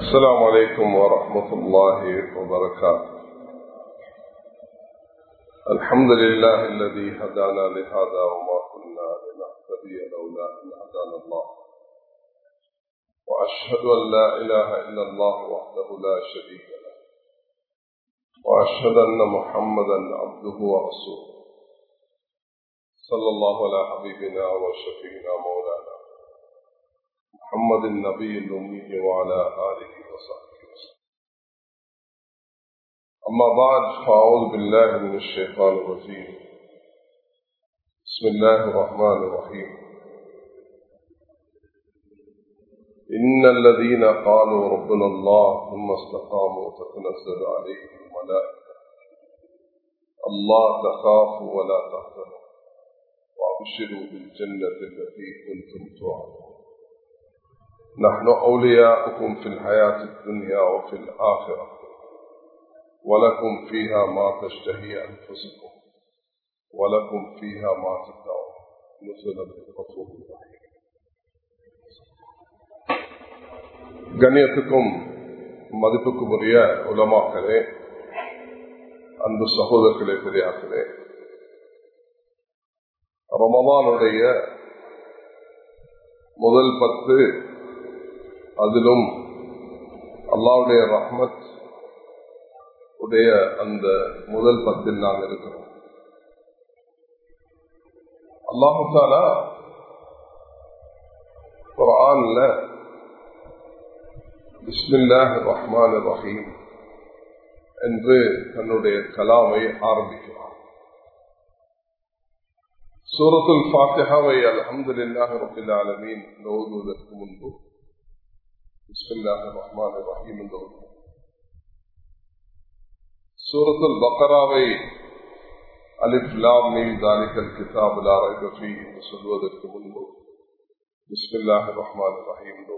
السلام عليكم ورحمة الله وبركاته الحمد لله الذي هدانا لهذا وما كنا لنهتدي لولا أن هدانا الله وأشهد أن لا إله إلا الله وحده لا شريك له وأشهد أن محمدا عبده ورسوله صلى الله على حبيبنا وشفينا مولانا محمد النبي الأمي وعلى آله وصحبه وسلم أما بعد فأعوذ بالله من الشيطان الرجيم بسم الله الرحمن الرحيم إن الذين قالوا ربنا الله ثم استقاموا تتنزل عليهم الملائكة الله تخافوا ولا تحزنوا وأبشروا بالجنة التي كنتم توعدون نحن أولياؤكم في الحياة الدنيا وفي الآخرة ولكم فيها ما تشتهي أنفسكم ولكم فيها ما تدعون نزلا بالغفور الرحيم கண்ணியத்துக்கும் மதிப்புக்கும் உரிய உலமாக்களே அன்பு சகோதரர்களே பெரியார்களே ரமதானுடைய முதல் பத்து அதிலும் அல்லாவுடைய ரஹ்மத் உடைய அந்த முதல் பத்தில் நாம் இருக்கிறோம் அல்லாஹாலா குரான்ல பிஸ்மில்லாஹ் ரஹ்மான் ரஹீம் என்று தன்னுடைய கலாமை ஆரம்பிக்கிறார் சூரத்துல் ஃபாத்திஹாவை அல்ஹம்துலில்லாஹி ரப்பில் ஆலமீன் ஓதுவதற்கு முன்பு பிஸ்மில்லாஹி ரஹ்மான் ரஹீம் என்று சூரத்துல் பக்கராவை அலிஃப் லாம் மீம் தாலிகல் கிதாப் லா ரைப ஃபீஹி என்று சொல்வதற்கு முன்பு பிஸ்மில்லாஹி ரஹ்மான் ரஹீம் என்று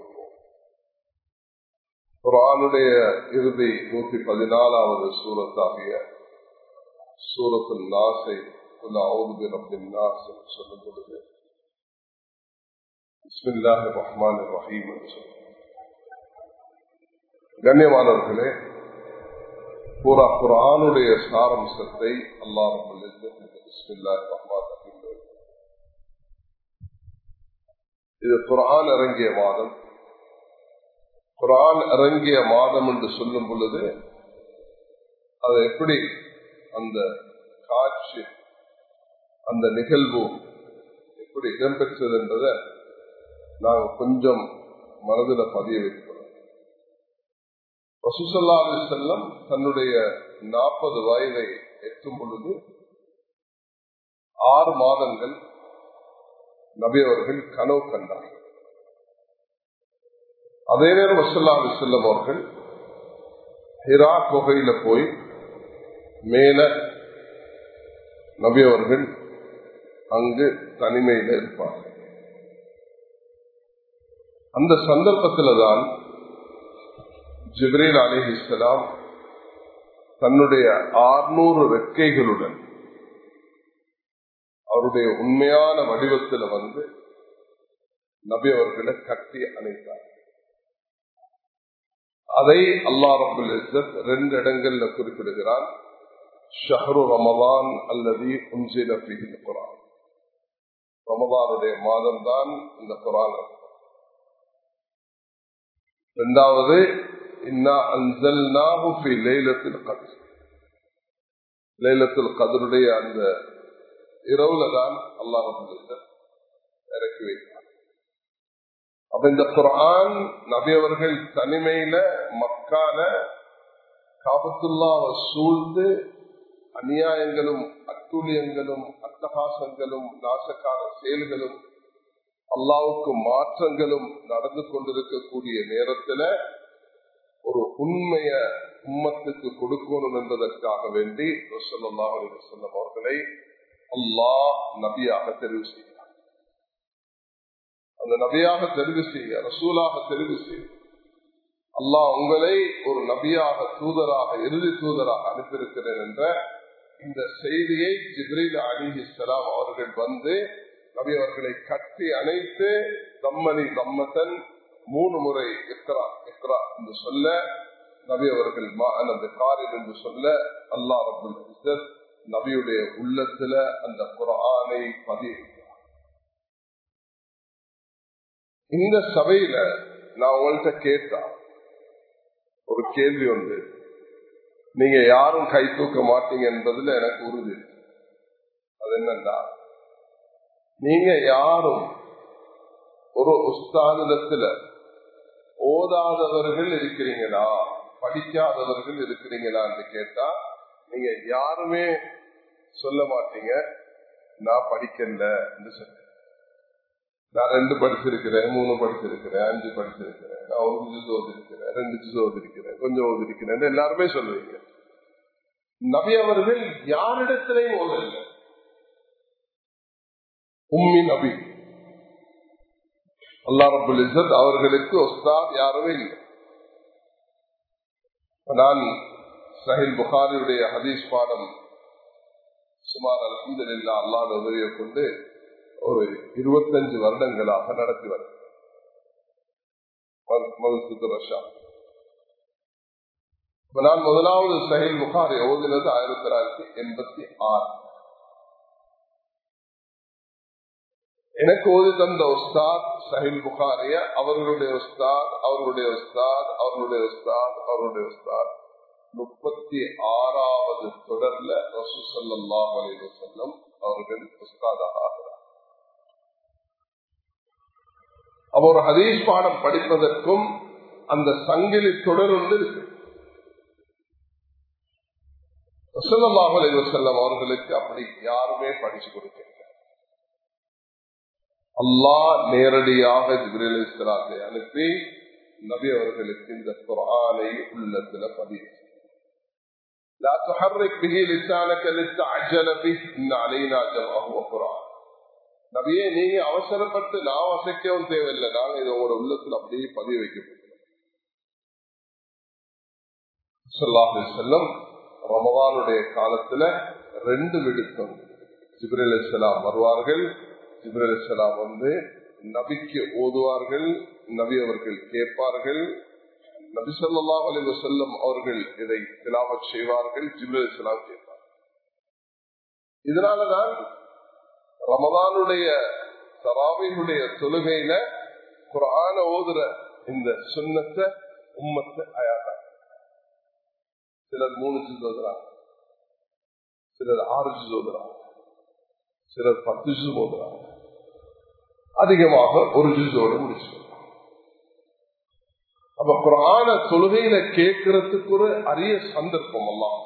குரானுடைய இறுதி நூத்தி பதினாலாவது சூரத்தாகிய சூரத்துல் நாசை சொல்லும் பொழுது பிஸ்மில்லாஹ் ரஹ்மான் ரஹீம் கண்ணியமானவர்களே பூரா குரானுடைய சாரம்சத்தை அல்லா பிஸ்மில்லா ரஹ்மான் ரஹீம் இது குரான் இறங்கிய மாதம் குரான் இறங்கிய மாதம் என்று சொல்லும் பொழுது அது எப்படி அந்த காட்சி அந்த நிகழ்வு எப்படி இடம்பெற்றது என்பதை நாங்கள் கொஞ்சம் மனதில் பதிய வைக்கிறோம் வசூசல்லா அலி செல்லம் தன்னுடைய நாற்பது வயதை எட்டும் பொழுது ஆறு மாதங்கள் நபி அவர்கள் கனவு கண்டார்கள் அதே நேரம் வசல்லா அலி செல்லம் அவர்கள் ஹிரா குகையில போய் மேல நபி அவர்கள் அங்கு தனிமையில் இருப்பார் அந்த சந்தர்ப்பத்தில் தான் ஜிப்ரீல் அலி இஸ்லாம் தன்னுடைய ஆறுநூறு ரெக்கைகளுடன் அவருடைய உண்மையான வடிவத்தில் வந்து நபி அவர்களை கட்டி அணைத்தார் அதை அல்லா ரபுல் இஸ்ஸத் ரெண்டு இடங்கள்ல குறிப்பிடுகிறான் ஷஹரு ரமதான் அல்லது உஞ்சில பிகில் குரான் ரமதானுடைய மாதம் தான் இந்த குரான் இரண்டாவது லைலத்தில் கதருடைய அந்த இரவுல தான் அல்லாஹ் இறக்கி வைத்தார் அப்ப இந்த குரான் நபி அவர்கள் தனிமையில மக்கால காபத்துல்லாவை சூழ்ந்து அநியாயங்களும் அத்துழியங்களும் அட்டகாசங்களும் நாசக்கார செயல்களும் அல்லாவுக்கு மாற்றங்களும் நடந்து கொண்டிருக்கக்கூடிய நேரத்துல ஒரு உண்மைய உம்மத்துக்கு கொடுக்கணும் என்பதற்காக வேண்டி சொல்லம் அவர்களை அல்லாஹ் நபியாக தெரிவு செய்தார் அந்த நபியாக தெரிவு செய்ய ரசூலாக தெரிவு செய்ய அல்லாஹ் உங்களை ஒரு நபியாக தூதராக இறுதி தூதராக அனுப்பியிருக்கிறேன் என்ற இந்த செய்தியை ஜிப்ரீல் அலி இஸ்லாம் அவர்கள் வந்து நபி அவர்களை கட்டி அணைத்து தம்மனி தம்மத்தன் மூணு முறை இக்ரா இக்ரா என்று சொல்ல நபி அவர்கள் காரில் என்று சொல்ல அல்லா ரபுல் நபியுடைய உள்ளத்துல அந்த குரானை பதிவு இந்த சபையில நான் உங்கள்கிட்ட கேட்டா ஒரு கேள்வி உண்டு நீங்க யாரும் கை தூக்க மாட்டீங்க என்பதுல எனக்கு உறுதி அது என்னன்னா நீங்க யாரும் ஒரு உஸ்தானிடத்துல ஓதாதவர்கள் இருக்கிறீங்களா படிக்காதவர்கள் இருக்கிறீங்களா என்று கேட்டா நீங்க யாருமே சொல்ல மாட்டீங்க நான் படிக்கல என்று சொல்ல நான் ரெண்டு படிச்சிருக்கிறேன் மூணு படிச்சிருக்கிறேன் அஞ்சு படிச்சிருக்கிறேன் நான் ஒரு ஜூஸ் ஓதிருக்கிறேன் ரெண்டு ஜூஸ் ஓதிருக்கிறேன் கொஞ்சம் ஓதிருக்கிறேன் எல்லாருமே சொல்லுவீங்க நபி அவர்கள் யாரிடத்திலையும் ஓதவில்லை உம்மி நபி அல்லா ரபுல் இசத் அவர்களுக்கு ஒஸ்தாத் யாருமே இல்லை நான் சஹில் புகாரியுடைய ஹதீஸ் பாடம் சுமார் அலமது இல்லா அல்லாத உதவியை கொண்டு ஒரு இருபத்தஞ்சு வருடங்களாக நடத்தி வருஷம் நான் முதலாவது சஹில் புகாரி ஓதினது ஆயிரத்தி தொள்ளாயிரத்தி எண்பத்தி ஆறு எனக்கு ஓதி தந்த உஸ்தாத் சஹில் புகாரிய அவர்களுடைய உஸ்தாத் அவர்களுடைய உஸ்தாத் அவர்களுடைய உஸ்தாத் அவர்களுடைய உஸ்தாத் முப்பத்தி ஆறாவது தொடர்ல ரசூ சல்லாஹ் அலி வசல்லம் அவர்கள் உஸ்தாதாக ஆகிறார் அப்ப ஒரு ஹதீஸ் பாடம் படிப்பதற்கும் அந்த சங்கிலி தொடர் ஒன்று இருக்கு ரசூல்லாஹ் அலி வசல்லம் அவர்களுக்கு அப்படி யாருமே படிச்சு கொடுக்க அல்லாஹ் நேரடியாக ஜிபிரேல் இஸ்லாத்தை அனுப்பி நபி அவர்களுக்கு இந்த குரானை உள்ளத்துல பதிவு لا تحرك به لسانك لتعجل به ان علينا جمعه وقران நபியே நீங்க அவசரப்பட்டு நான் வசைக்கவும் தேவையில்லை நாங்க இதை உங்களோட உள்ளத்துல அப்படியே பதிவு வைக்கப்பட்டோம் செல்லம் ரமவானுடைய காலத்துல ரெண்டு விடுத்தம் ஜிப்ரேல் இஸ்லாம் வருவார்கள் ஜிப்ரல் இஸ்லாம் வந்து நபிக்கு ஓதுவார்கள் நபி அவர்கள் கேட்பார்கள் நபி சொல்லா அலி வசல்லம் அவர்கள் இதை திலாவத் செய்வார்கள் ஜிப்ரல் இஸ்லாம் கேட்பார்கள் இதனாலதான் ரமதானுடைய தராவினுடைய தொழுகையில குரான ஓதுற இந்த சுண்ணத்தை உம்மத்தை அயாதான் சிலர் மூணு ஜிஸ் ஓதுறாங்க சிலர் ஆறு ஜிஸ் ஓதுறாங்க சிலர் பத்து ஜிஸ் ஓதுறாங்க அதிகமாக ஒரு ஜூஸோடு முடிச்சு அப்ப குரான தொழுகையில கேட்கறதுக்கு ஒரு அரிய சந்தர்ப்பம் எல்லாம்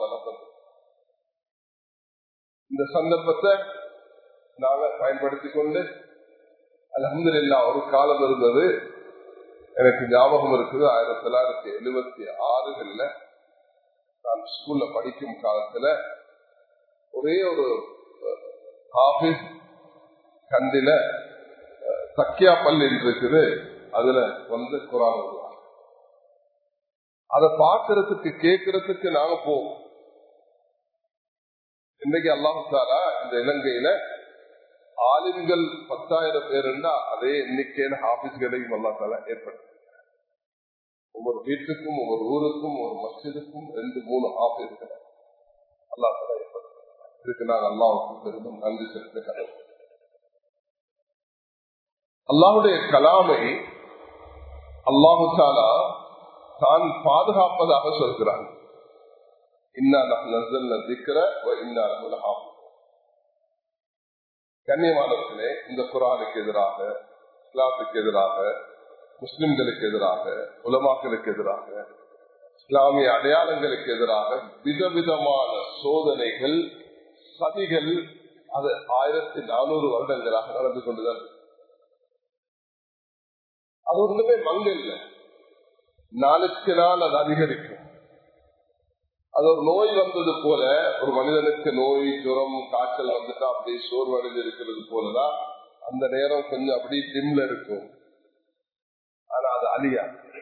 இந்த சந்தர்ப்பத்தை நாங்க பயன்படுத்தி கொண்டு அலமது இல்லா ஒரு காலம் இருந்தது எனக்கு ஞாபகம் இருக்குது ஆயிரத்தி தொள்ளாயிரத்தி எழுபத்தி ஆறுகள்ல நான் ஸ்கூல்ல படிக்கும் காலத்துல ஒரே ஒரு ஆபீஸ் கண்டில சக்கியா பள்ளி இருக்குது அதுல வந்து குரான் வருவாங்க அதை பாக்குறதுக்கு கேட்கறதுக்கு நாங்க போவோம் இன்னைக்கு அல்லாஹாலா இந்த இலங்கையில ஆலிம்கள் பத்தாயிரம் பேர் இருந்தா அதே எண்ணிக்கையில ஆபீஸ்களையும் அல்லாத்தால ஏற்படுத்த ஒவ்வொரு வீட்டுக்கும் ஒவ்வொரு ஊருக்கும் ஒரு மஸ்ஜிதுக்கும் ரெண்டு மூணு ஆபீஸ்களை அல்லாத்தால ஏற்படுத்த இதுக்கு நாங்கள் அல்லாவுக்கும் பெரிதும் நன்றி செலுத்த கடவுள் அல்லாஹுடைய கலாமை அல்லாஹு தாலா தான் பாதுகாப்பதாக சொல்கிறான் கண்ணியமானவர்களே இந்த குரானுக்கு எதிராக இஸ்லாத்துக்கு எதிராக முஸ்லிம்களுக்கு எதிராக உலமாக்களுக்கு எதிராக இஸ்லாமிய அடையாளங்களுக்கு எதிராக விதவிதமான சோதனைகள் சதிகள் அது ஆயிரத்தி நானூறு வருடங்களாக நடந்து கொண்டுதான் அது ஒண்ணுமே மங்க இல்லை நாளுக்கு நாள் அது அதிகரிக்கும் அது ஒரு நோய் வந்தது போல ஒரு மனிதனுக்கு நோய் ஜுரம் காய்ச்சல் வந்துட்டா அப்படி சோர்வடைந்து இருக்கிறது போலதான் அந்த நேரம் கொஞ்சம் அப்படி டிம்ல இருக்கும் ஆனா அது அழியா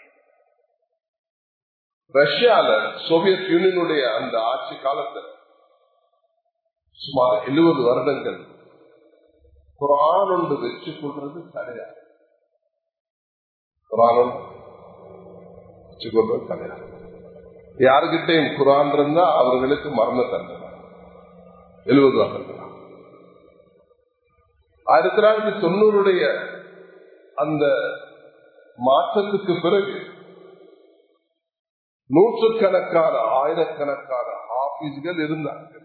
ரஷ்யால சோவியத் யூனியனுடைய அந்த ஆட்சி காலத்தில் சுமார் எழுபது வருடங்கள் குரான் ஒன்று வச்சு கொள்றது கிடையாது குரானும் வச்சுக்கொள்வது கிடையாது யாருக்கிட்டையும் குரான் இருந்தா அவர்களுக்கு மரண தண்டனை எழுபது தண்டனை ஆயிரத்தி தொள்ளாயிரத்தி தொண்ணூறுடைய அந்த மாற்றத்துக்கு பிறகு நூற்றுக்கணக்கான ஆயிரக்கணக்கான ஆபீஸ்கள் இருந்தார்கள்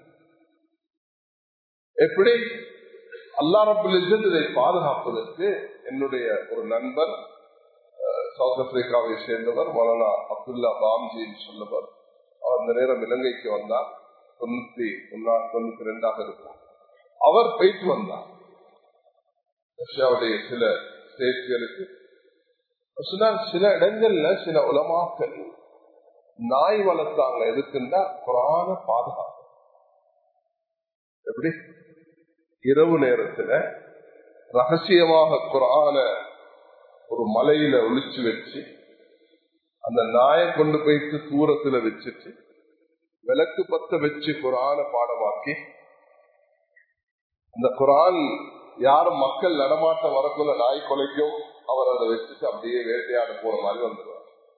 எப்படி அல்லா ரபுல் இதை பாதுகாப்பதற்கு என்னுடைய ஒரு நண்பர் சவுத் ஆப்பிரிக்காவை சேர்ந்தவர் மௌலானா அப்துல்லா பாம்ஜின்னு சொல்லவர் அவர் அந்த நேரம் இலங்கைக்கு வந்தார் தொண்ணூத்தி ஒன்னா தொண்ணூத்தி ரெண்டாக இருக்கும் அவர் போயிட்டு வந்தார் ரஷ்யாவுடைய சில ஸ்டேட்களுக்கு சில இடங்கள்ல சில உலமாக்கள் நாய் வளர்த்தாங்க எதுக்குன்னா புராண பாதுகாப்பு எப்படி இரவு நேரத்துல ரகசியமாக குரான ஒரு மலையில ஒளிச்சு வச்சு அந்த நாயை கொண்டு போயிட்டு தூரத்துல வச்சுட்டு விளக்கு பத்த வச்சு குரான பாடமாக்கி அந்த குரான் யாரும் மக்கள் நடமாட்டம் வரக்குள்ள நாய் கொலைக்கும் அவர் அதை வச்சுட்டு அப்படியே வேட்டையாட போற மாதிரி வந்துடுவார்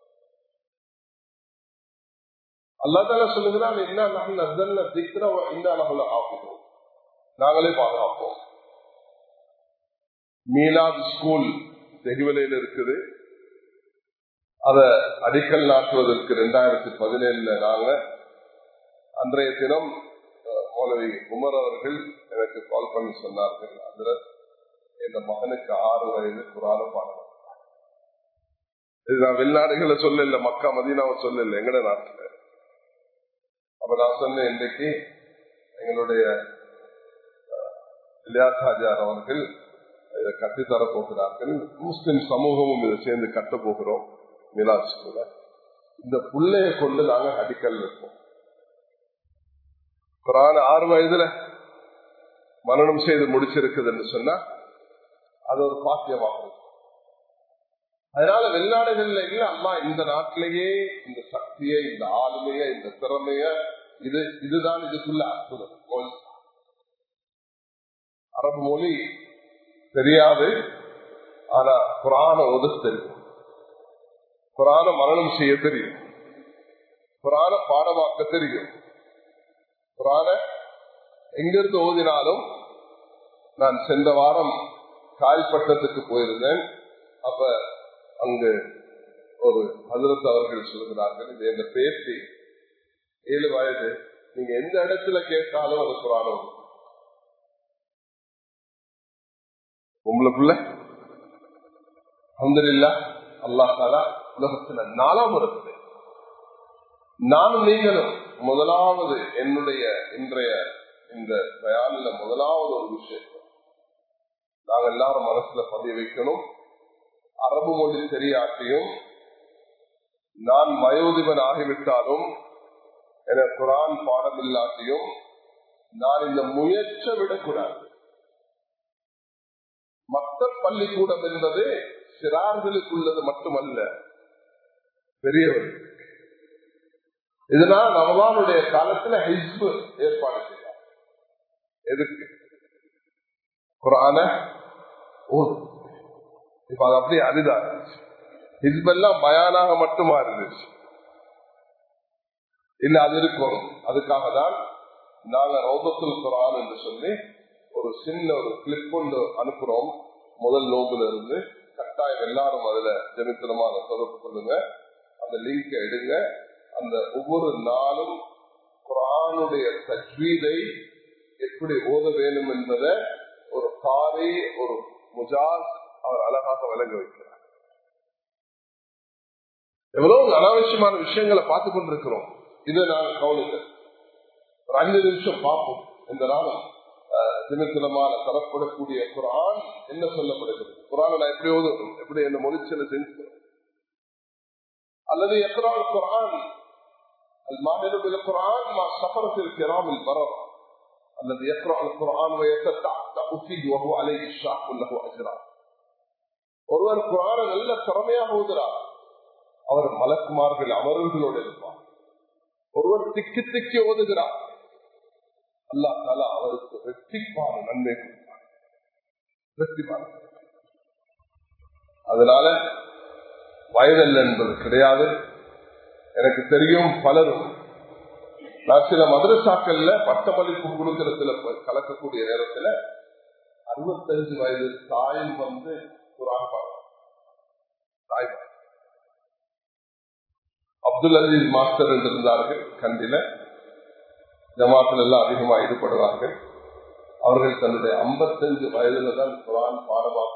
அல்லாதால சொல்லுகிறான் என்ன நாங்கள் திக்கிற இந்த அளவுல ஆகுவோம் நாங்களே பாதுகாப்போம் மீலாத் ஸ்கூல் தெகுவலையில் இருக்குது அத அடிக்கல் நாட்டுவதற்கு ரெண்டாயிரத்தி பதினேழுல நாங்க அன்றைய தினம் மௌலவி உமர் அவர்கள் எனக்கு கால் பண்ணி சொன்னார்கள் அதுல என் மகனுக்கு ஆறு வயது குரான பாடம் இது நான் வெளிநாடுகளை சொல்லல மக்கா மதீனாவை சொல்லல எங்கட நாட்டுல அப்ப நான் சொன்னேன் இன்றைக்கு எங்களுடைய இலியாஸ் ஹாஜார் அவர்கள் இதை கட்டித்தர போகிறார்கள் முஸ்லிம் சமூகமும் இதை சேர்ந்து கட்ட போகிறோம் மிலாத் ஸ்கூல இந்த புள்ளைய கொண்டு நாங்க அடிக்கல் வைப்போம் குரான் ஆறு வயதுல மரணம் செய்து முடிச்சிருக்குது என்று சொன்னா அது ஒரு பாக்கியமாக அதனால வெளிநாடுகள்ல இல்ல அம்மா இந்த நாட்டிலேயே இந்த சக்தியை இந்த ஆளுமைய இந்த திறமைய இது இதுதான் இதுக்குள்ள அற்புதம் அரபு மொழி தெரியாது ஆனா புராண ஒது தெரியும் புராண மரணம் செய்ய தெரியும் புராண பாடமாக்க தெரியும் புராண எங்கிருந்து ஓதினாலும் நான் சென்ற வாரம் கால்பட்டத்துக்கு போயிருந்தேன் அப்ப அங்கு ஒரு ஹசரத் அவர்கள் சொல்கிறார்கள் இது எந்த பேசி ஏழு வயது நீங்க எந்த இடத்துல கேட்டாலும் அது புராணம் உங்களுக்குள்ள அந்தரில்லா அல்லா தாலா உலகத்துல நாலாம் இருக்குது நானும் நீங்களும் முதலாவது என்னுடைய இன்றைய இந்த பயானில முதலாவது ஒரு விஷயம் நாங்க எல்லாரும் மனசுல பதிய வைக்கணும் அரபு மொழி தெரியாட்டியும் நான் வயோதிபன் ஆகிவிட்டாலும் என குரான் பாடம் இல்லாட்டியும் நான் இந்த முயற்ச விடக்கூடாது மத்த பள்ளிக்கூடம் என்பது சிறார்களுக்குள்ளது மட்டுமல்ல பெரியவர்கள் இதனால் ரமலானுடைய காலத்துல ஹிஸ்பு ஏற்பாடு செய்யலாம் எதுக்கு குரான இப்ப அது அப்படியே அரிதான் ஹிஸ்பெல்லாம் பயானாக மட்டுமா இருந்துச்சு இல்ல அது இருக்கும் அதுக்காக தான் நாங்க ரௌதத்துல் குரான் என்று சொல்லி ஒரு சின்ன ஒரு கிளிப் ஒன்று அனுப்புறோம் முதல் நோம்புல இருந்து கட்டாயம் எல்லாரும் அதுல ஜனித்தனமான தொடர்பு கொள்ளுங்க அந்த லிங்க் எடுங்க அந்த ஒவ்வொரு நாளும் குரானுடைய தஜ்வீதை எப்படி ஓத வேண்டும் என்பதை ஒரு காரி ஒரு முஜாஸ் அவர் அழகாக விளங்க வைக்கிறார் எவ்வளவு அனாவசியமான விஷயங்களை பார்த்து கொண்டிருக்கிறோம் இதை நான் கவனிக்க ஒரு அஞ்சு நிமிஷம் பார்ப்போம் இந்த நாளும் தினத்தினமான தரப்படக்கூடிய குரான் என்ன சொல்லப்படுகிறது குரான் நான் எப்படி ஓதும் எப்படி என்ன மொழிச்சல செஞ்சு அல்லது எக்கரால் குரான் الماهر بالقرآن مع سفرة الكرام البررة الذي يقرأ القرآن ويتتعتع فيه وهو عليه الشاق له أجرا ஒருவர் குரான நல்ல திறமையாக ஓதுறார் அவர் மலக்குமார்கள் அமர்வுகளோடு இருப்பார் ஒருவர் திக்கி திக்கி ஓதுகிறார் அல்லா தாலா அவருக்கு வெற்றிப்பான நன்மை கொடுப்பார் வெற்றிப்பான அதனால வயதல்ல என்பது கிடையாது எனக்கு தெரியும் பலரும் நான் சில மதரசாக்கள்ல பட்டமளிப்பு கொடுக்கறதுல கலக்கக்கூடிய நேரத்துல அறுபத்தஞ்சு வயது தாயும் வந்து குரான் தாய் அப்துல் அலீஸ் மாஸ்டர் என்று இருந்தார்கள் கண்டில ஜமாத்தில் எல்லாம் அதிகமா ஈடுபடுவார்கள் அவர்கள் தன்னுடைய ஐம்பத்தஞ்சு வயதுல தான் குரான் பாடமாக்க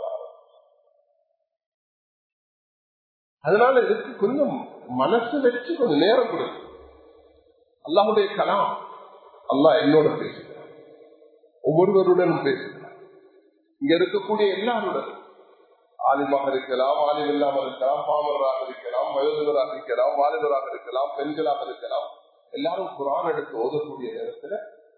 அதனால இதுக்கு கொஞ்சம் மனசு வச்சு கொஞ்சம் நேரம் கொடுக்கும் அல்லாவுடைய கலாம் அல்லாஹ் என்னோட பேசுகிறார் ஒவ்வொருவருடனும் பேசுகிறார் இங்க இருக்கக்கூடிய எல்லாருடன் ஆலிமாக இருக்கலாம் ஆலிம் இல்லாமல் இருக்கலாம் பாமராக இருக்கலாம் வயதுவராக இருக்கலாம் வாலிபராக இருக்கலாம் பெண்களாக இருக்கலாம் எல்லாரும் குரான் எடுத்து ஓதக்கூடிய நேரத்துல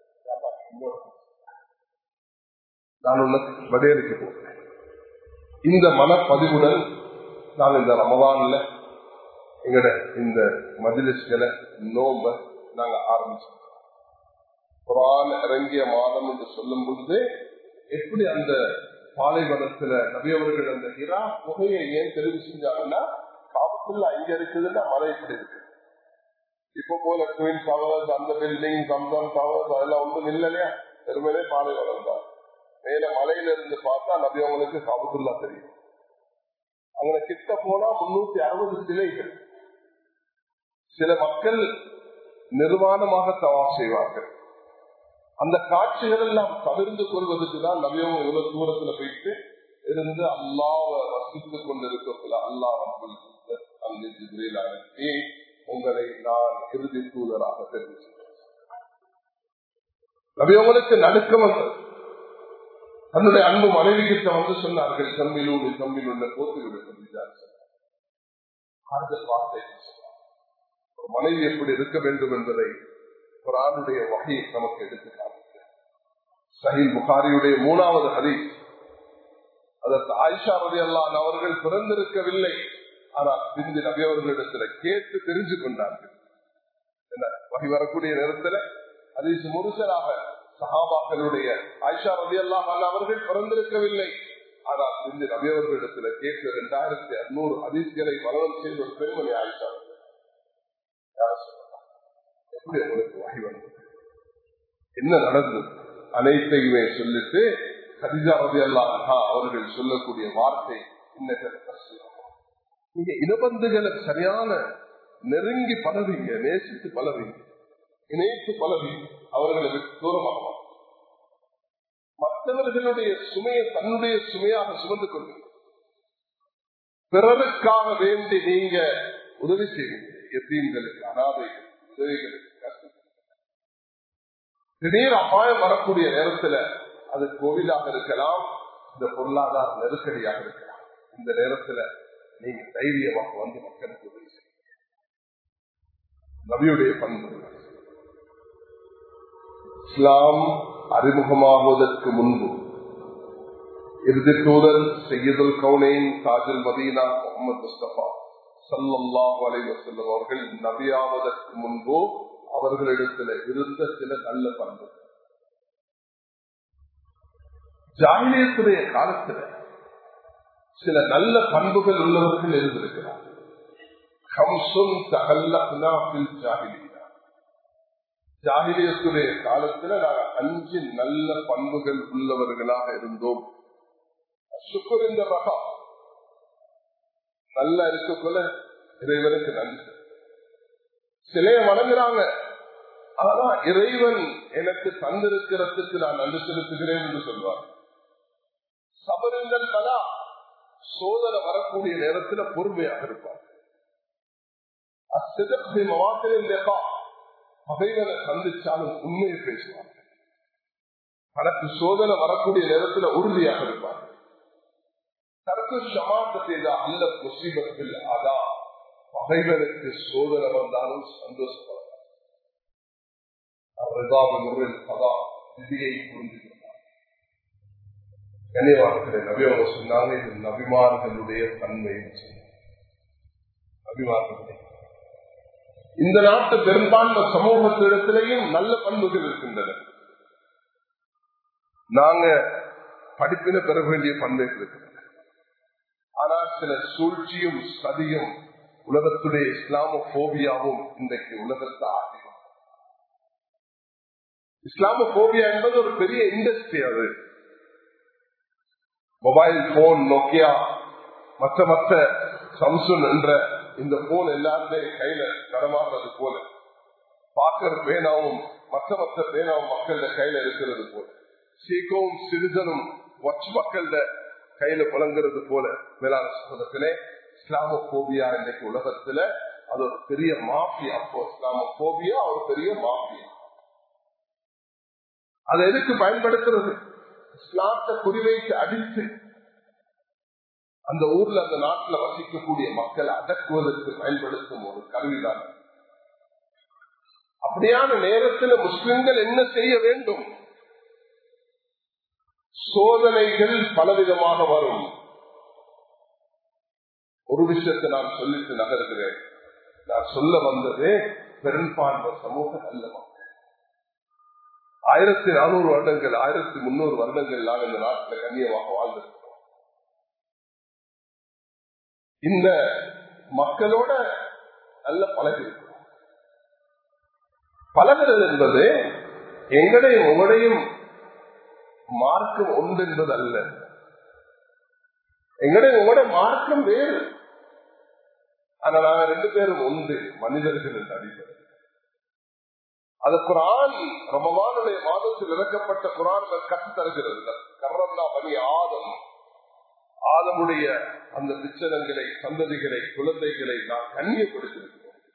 நான் உனக்கு வடையடிக்க போகிறேன் இந்த மனப்பதிவுடன் நான் இந்த ரமதான்ல எங்கட இந்த மதிலிஸ்களை நோம்ப நாங்க ஆரம்பிச்சோம் குரான் இறங்கிய மாதம் என்று சொல்லும் பொழுது எப்படி அந்த பாலைவனத்துல நபியவர்கள் அந்த இரா புகையை ஏன் தெரிவு செஞ்சாங்கன்னா காபத்துள்ள இங்க இருக்குதுன்னா மழை இப்படி இருக்கு இப்ப போல ட்வின் டவர்ஸ் அந்த பில்டிங் சம்சம் டவர்ஸ் அதெல்லாம் ஒன்றும் இல்லையா பெருமையிலே பாலைவனம் தான் மேல மலையில இருந்து பார்த்தா நபியவங்களுக்கு காபத்துள்ளா தெரியும் அங்க கிட்ட போனா முன்னூத்தி அறுபது சிலைகள் சில மக்கள் நிர்வாணமாக தவா செய்வார்கள் அந்த காட்சிகள் எல்லாம் தவிர்ந்து கொள்வதற்கு தான் நவியம் இவ்வளவு தூரத்துல போயிட்டு இருந்து அல்லாவை ரசித்துக் கொண்டிருக்கல அல்லா அனுப்பி உங்களை நான் இறுதி தூதராக தெரிவிச்சேன் நவியவங்களுக்கு நடுக்கம் வந்தது தன்னுடைய அன்பு மனைவி கிட்ட வந்து சொன்னார்கள் தம்பிலூடு தம்பிலுள்ள போத்து விட வார்த்தை மனைவி எப்படி இருக்க வேண்டும் என்பதை குரானுடைய வகை நமக்கு எடுத்து சஹில் புகாரியுடைய மூணாவது ஹரி அதற்கு ஆயிஷா ரவி அல்லான் அவர்கள் பிறந்திருக்கவில்லை ஆனால் பிந்தி நபி அவர்களிடத்துல கேட்டு தெரிஞ்சு கொண்டார்கள் என்ன வகை வரக்கூடிய நேரத்துல ஹதீஸ் முருசராக சஹாபாக்களுடைய ஆயிஷா ரவி அல்லாஹ் அவர்கள் பிறந்திருக்கவில்லை ஆனால் பிந்தி நபி அவர்களிடத்துல கேட்டு இரண்டாயிரத்தி அறுநூறு ஹதீஸ்களை வளவல் செய்த ஒரு பெண்மணி ஆயிஷா எப்படி உங்களுக்கு வகை வந்தது என்ன நடந்தது அனைத்தையுமே சொல்லிட்டு ஹதிஜா ரவி அல்லாஹா அவர்கள் சொல்லக்கூடிய வார்த்தை நீங்க இனபந்துகளை சரியான நெருங்கி பழவீங்க நேசித்து பழவீங்க இணைத்து பழவீங்க அவர்களை தூரமாக மற்றவர்களுடைய சுமையை தன்னுடைய சுமையாக சுமந்து கொண்டு பிறருக்காக வேண்டி நீங்க உதவி செய்வீங்க எத்தீன்களுக்கு அனாதைகள் உதவிகளுக்கு திடீர் அபாயம் வரக்கூடிய நேரத்துல அது கோவிலாக இருக்கலாம் இந்த பொருளாதார நெருக்கடியாக இருக்கலாம் இந்த நேரத்துல நீங்க தைரியமாக வந்து மக்களுக்கு உதவி செய்யுங்க நபியுடைய பண்பு இஸ்லாம் அறிமுகமாகுவதற்கு முன்பு இறுதி தூதர் செய்யுதல் கவுனேன் தாஜுல் மதீனா முகமது முஸ்தபா சல்லாஹ் அலைவசல்லம் அவர்கள் நபியாவதற்கு முன்பு அவர்களிடத்துல இருந்த சில நல்ல பண்பு ஜாகிலியத்துடைய காலத்துல சில நல்ல பண்புகள் உள்ளவர்கள் இருந்திருக்கிறார் ஜாகிலியத்துடைய காலத்துல நாங்க அஞ்சு நல்ல பண்புகள் உள்ளவர்களாக இருந்தோம் சுக்குர் இந்த ரகா நல்லா இருக்கக்குள்ள இறைவனுக்கு நன்றி சிலைய வணங்குறாங்க ஆனா இறைவன் எனக்கு தந்திருக்கிறதுக்கு நான் நன்றி செலுத்துகிறேன் என்று சொல்வார் சபருங்கள் பலா சோதனை வரக்கூடிய நேரத்துல பொறுமையாக இருப்பார் பகைவனை சந்திச்சாலும் உண்மையை பேசுவார் தனக்கு சோதனை வரக்கூடிய நேரத்துல உறுதியாக இருப்பார் தனக்கு சமாத்த செய்த அல்ல முசீபத்தில் அதான் பகைவனுக்கு சோதனை வந்தாலும் சந்தோஷப்படுறார் முறையில் சதா விதியை புரிந்து கொண்டார் கனிவார்களை நபி அவங்க சொன்னாங்க இது நபிமார்களுடைய தன்மைன்னு சொன்னார் நபிமார்களுடைய இந்த நாட்டு பெரும்பான்மை சமூகத்திடத்திலேயும் நல்ல பண்புகள் இருக்கின்றன நாங்க படிப்பின பெற வேண்டிய பண்புகள் இருக்கின்றன ஆனா நடத்தின சூழ்ச்சியும் சதியும் உலகத்துடைய இஸ்லாமோபியாவும் இன்றைக்கு உலகத்தை ஆகும் இஸ்லாமோபியா என்பது ஒரு பெரிய இண்டஸ்ட்ரி அது மொபைல் போன் நோக்கியா மற்ற மற்ற சம்சுன் என்ற இந்த போன் எல்லாருமே கையில நடமாடுறது போல பாக்கர் பேனாவும் மற்ற மற்ற பேனாவும் மக்கள கையில இருக்கிறது போல சீக்கவும் சிறிதனும் ஒற்ற மக்கள கையில புலங்கிறது போல மேலான சமூகத்திலே இஸ்லாமோபியா இன்றைக்கு உலகத்துல அது ஒரு பெரிய மாஃபியா அப்போ இஸ்லாமோபியா ஒரு பெரிய மாஃபியா அதை எதுக்கு பயன்படுத்துறது இஸ்லாத்தை குறிவைத்து அடித்து அந்த ஊர்ல அந்த நாட்டில் வசிக்கக்கூடிய மக்களை அடக்குவதற்கு பயன்படுத்தும் ஒரு கருவிதான் அப்படியான நேரத்தில் முஸ்லிம்கள் என்ன செய்ய வேண்டும் சோதனைகள் பலவிதமாக வரும் ஒரு விஷயத்தை நான் சொல்லிட்டு நகர்கிறேன் நான் சொல்ல வந்தது பெரும்பான்மை சமூக நல்ல மக்கள் ஆயிரத்தி நானூறு வருடங்கள் ஆயிரத்தி முன்னூறு வருடங்கள் நான் இந்த நாட்டில் கண்ணியமாக வாழ்ந்திருக்கிறோம் இந்த மக்களோட நல்ல பழகி இருக்கிறோம் பழகிறது என்பது எங்களையும் உங்களையும் மார்க்கம் ஒன்று என்பது அல்ல எங்களுடைய உங்களோட மார்க்கம் வேறு ஆனா நாங்க ரெண்டு பேரும் உண்டு மனிதர்கள் என்று அடிப்படை அது குரான் ரமவானுடைய மாதத்தில் இறக்கப்பட்ட குரான் கற்று தருகிறது கர்ரல்லா பணி ஆதம் ஆதமுடைய அந்த பிச்சனங்களை சந்ததிகளை குழந்தைகளை நாம் கண்ணியப்படுத்திருக்கிறோம்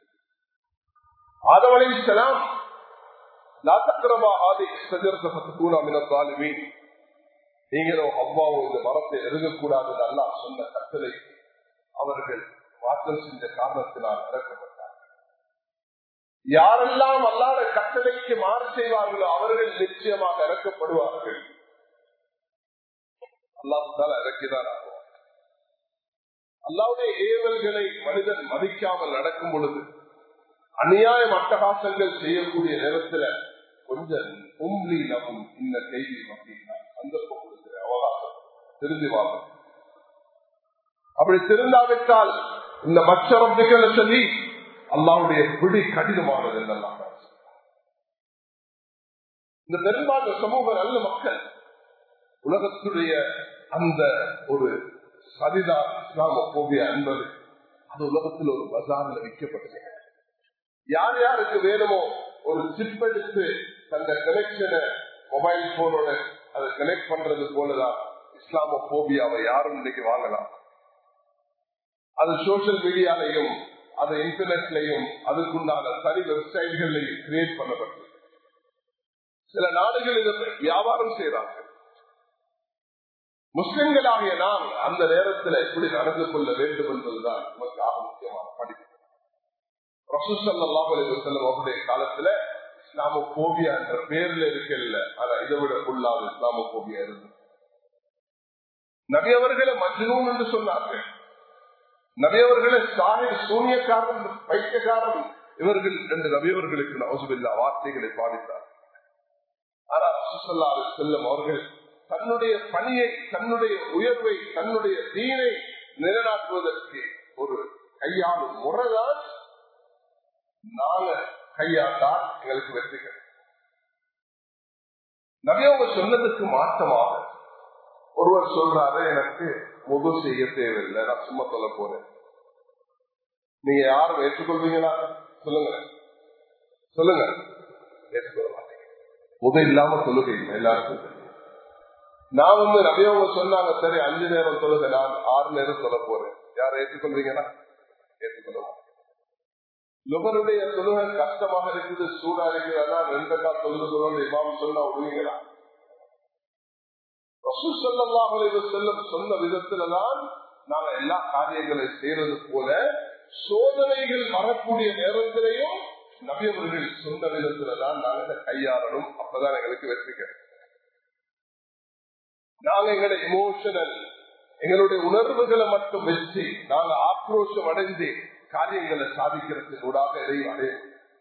ஆதமலை செலாம் நாத்தக்கிரமா ஆதி சஜரத்தை கூடா மினத்தாலுமே நீங்களும் அவ்வாவும் இந்த மரத்தை எருகக்கூடாது அல்லா சொன்ன கட்டளை அவர்கள் மாற்றம் செஞ்ச காரணத்தினால் இறக்கப்பட்டார்கள் யாரெல்லாம் அல்லாத கட்டளைக்கு மாறு செய்வார்களோ அவர்கள் நிச்சயமாக இறக்கப்படுவார்கள் அல்லாஹால இறக்கிதான் ஆகும் அல்லாவுடைய ஏவல்களை மனிதன் மதிக்காமல் நடக்கும் பொழுது அநியாயம் அட்டகாசங்கள் செய்யக்கூடிய நேரத்தில் கொஞ்சம் உம்லி நகும் இந்த கைதி அப்படின்னா சந்தர்ப்பம் கொடுக்கிற அவகாசம் திருந்தி வாங்க அப்படி திருந்தாவிட்டால் இந்த மற்ற ரப்பிகளை சொல்லி அல்லாவுடைய பிடி கடினமானது என்னெல்லாம் இந்த பெரும்பான்மை சமூக நல்ல மக்கள் உலகத்துடைய அந்த ஒரு சரிதான் இஸ்லாம கோபியா என்பது அது உலகத்தில் ஒரு பஜார்ல விற்கப்பட்டது யார் யாருக்கு வேணுமோ ஒரு சிப் எடுத்து தந்த கனெக்ஷனை மொபைல் போனோட அதை கனெக்ட் பண்றது போலதான் இஸ்லாம போபியாவை யாரும் இன்னைக்கு வாங்கலாம் அது சோசியல் மீடியாலையும் அது இன்டர்நெட்லையும் அதுக்குண்டான தனி வெப்சைட்களையும் கிரியேட் பண்ணப்பட்டது சில நாடுகள் இதை வியாபாரம் செய்யறாங்க முஸ்லிம்களாகிய நாம் அந்த நேரத்தில் எப்படி நடந்து கொள்ள வேண்டும் என்பதுதான் நமக்கு ஆக முக்கியமான படிப்பு ரசூசல்லாஹ் செல்லும் அவருடைய காலத்துல இஸ்லாம போபியா என்ற பேர்ல இருக்கல ஆனா இதை விட உள்ளாது இஸ்லாம போபியா இருந்தது நபியவர்களை மஜ்னூன் என்று சொன்னார்கள் நபியவர்களை சாஹிப் சூனியக்காரன் பைத்தியக்காரன் இவர்கள் ரெண்டு நபியவர்களுக்கு நவசுபில்லா வார்த்தைகளை பாதித்தார் ஆனா சுசல்லா செல்லும் அவர்கள் தன்னுடைய பணியை தன்னுடைய உயர்வை தன்னுடைய தீனை நிலைநாட்டுவதற்கு ஒரு கையாளும் முறைதான் நாங்க கையாண்டால் எங்களுக்கு வெற்றிகள் நபியவங்க சொன்னதுக்கு மாற்றமாக ஒருவர் சொல்றாரு எனக்கு முது செய்ய தேவையில்லை நான் சும்மா சொல்ல போறேன் நீங்க யாரும் ஏற்றுக்கொள்வீங்களா சொல்லுங்க சொல்லுங்க ஏற்றுக்கொள்ள மாட்டீங்க முது இல்லாம தொழுகை இல்லை எல்லாருக்கும் தெரியும். நான் வந்து நபியவங்க சொன்னாங்க சரி அஞ்சு நேரம் தொழுகை நான் ஆறு நேரம் சொல்ல போறேன் யார் ஏற்றுக்கொள்வீங்களா ஏற்றுக்கொள்ள மாட்டேன் லுகருடைய தொழுகை கஷ்டமாக இருக்குது சூடா இருக்கிறதா ரெண்டு கால் தொழுகிறோம் இமாம் சொன்னா விடுவீங்களா செல்லும் சொன்ன விதத்துலதான் நாங்க எல்லா காரியங்களையும் செய்யறது போல சோதனைகள் வரக்கூடிய நேரத்திலையும் நபியவர்கள் சொன்ன விதத்துலதான் நாங்க கையாளணும் அப்பதான் எங்களுக்கு வெற்றி கிடைக்கும் நாங்க எங்களுடைய இமோஷனல் எங்களுடைய உணர்வுகளை மட்டும் வச்சு நாங்க ஆக்ரோஷம் அடைந்து காரியங்களை சாதிக்கிறதுக்கு கூடாக எதையும் அடைய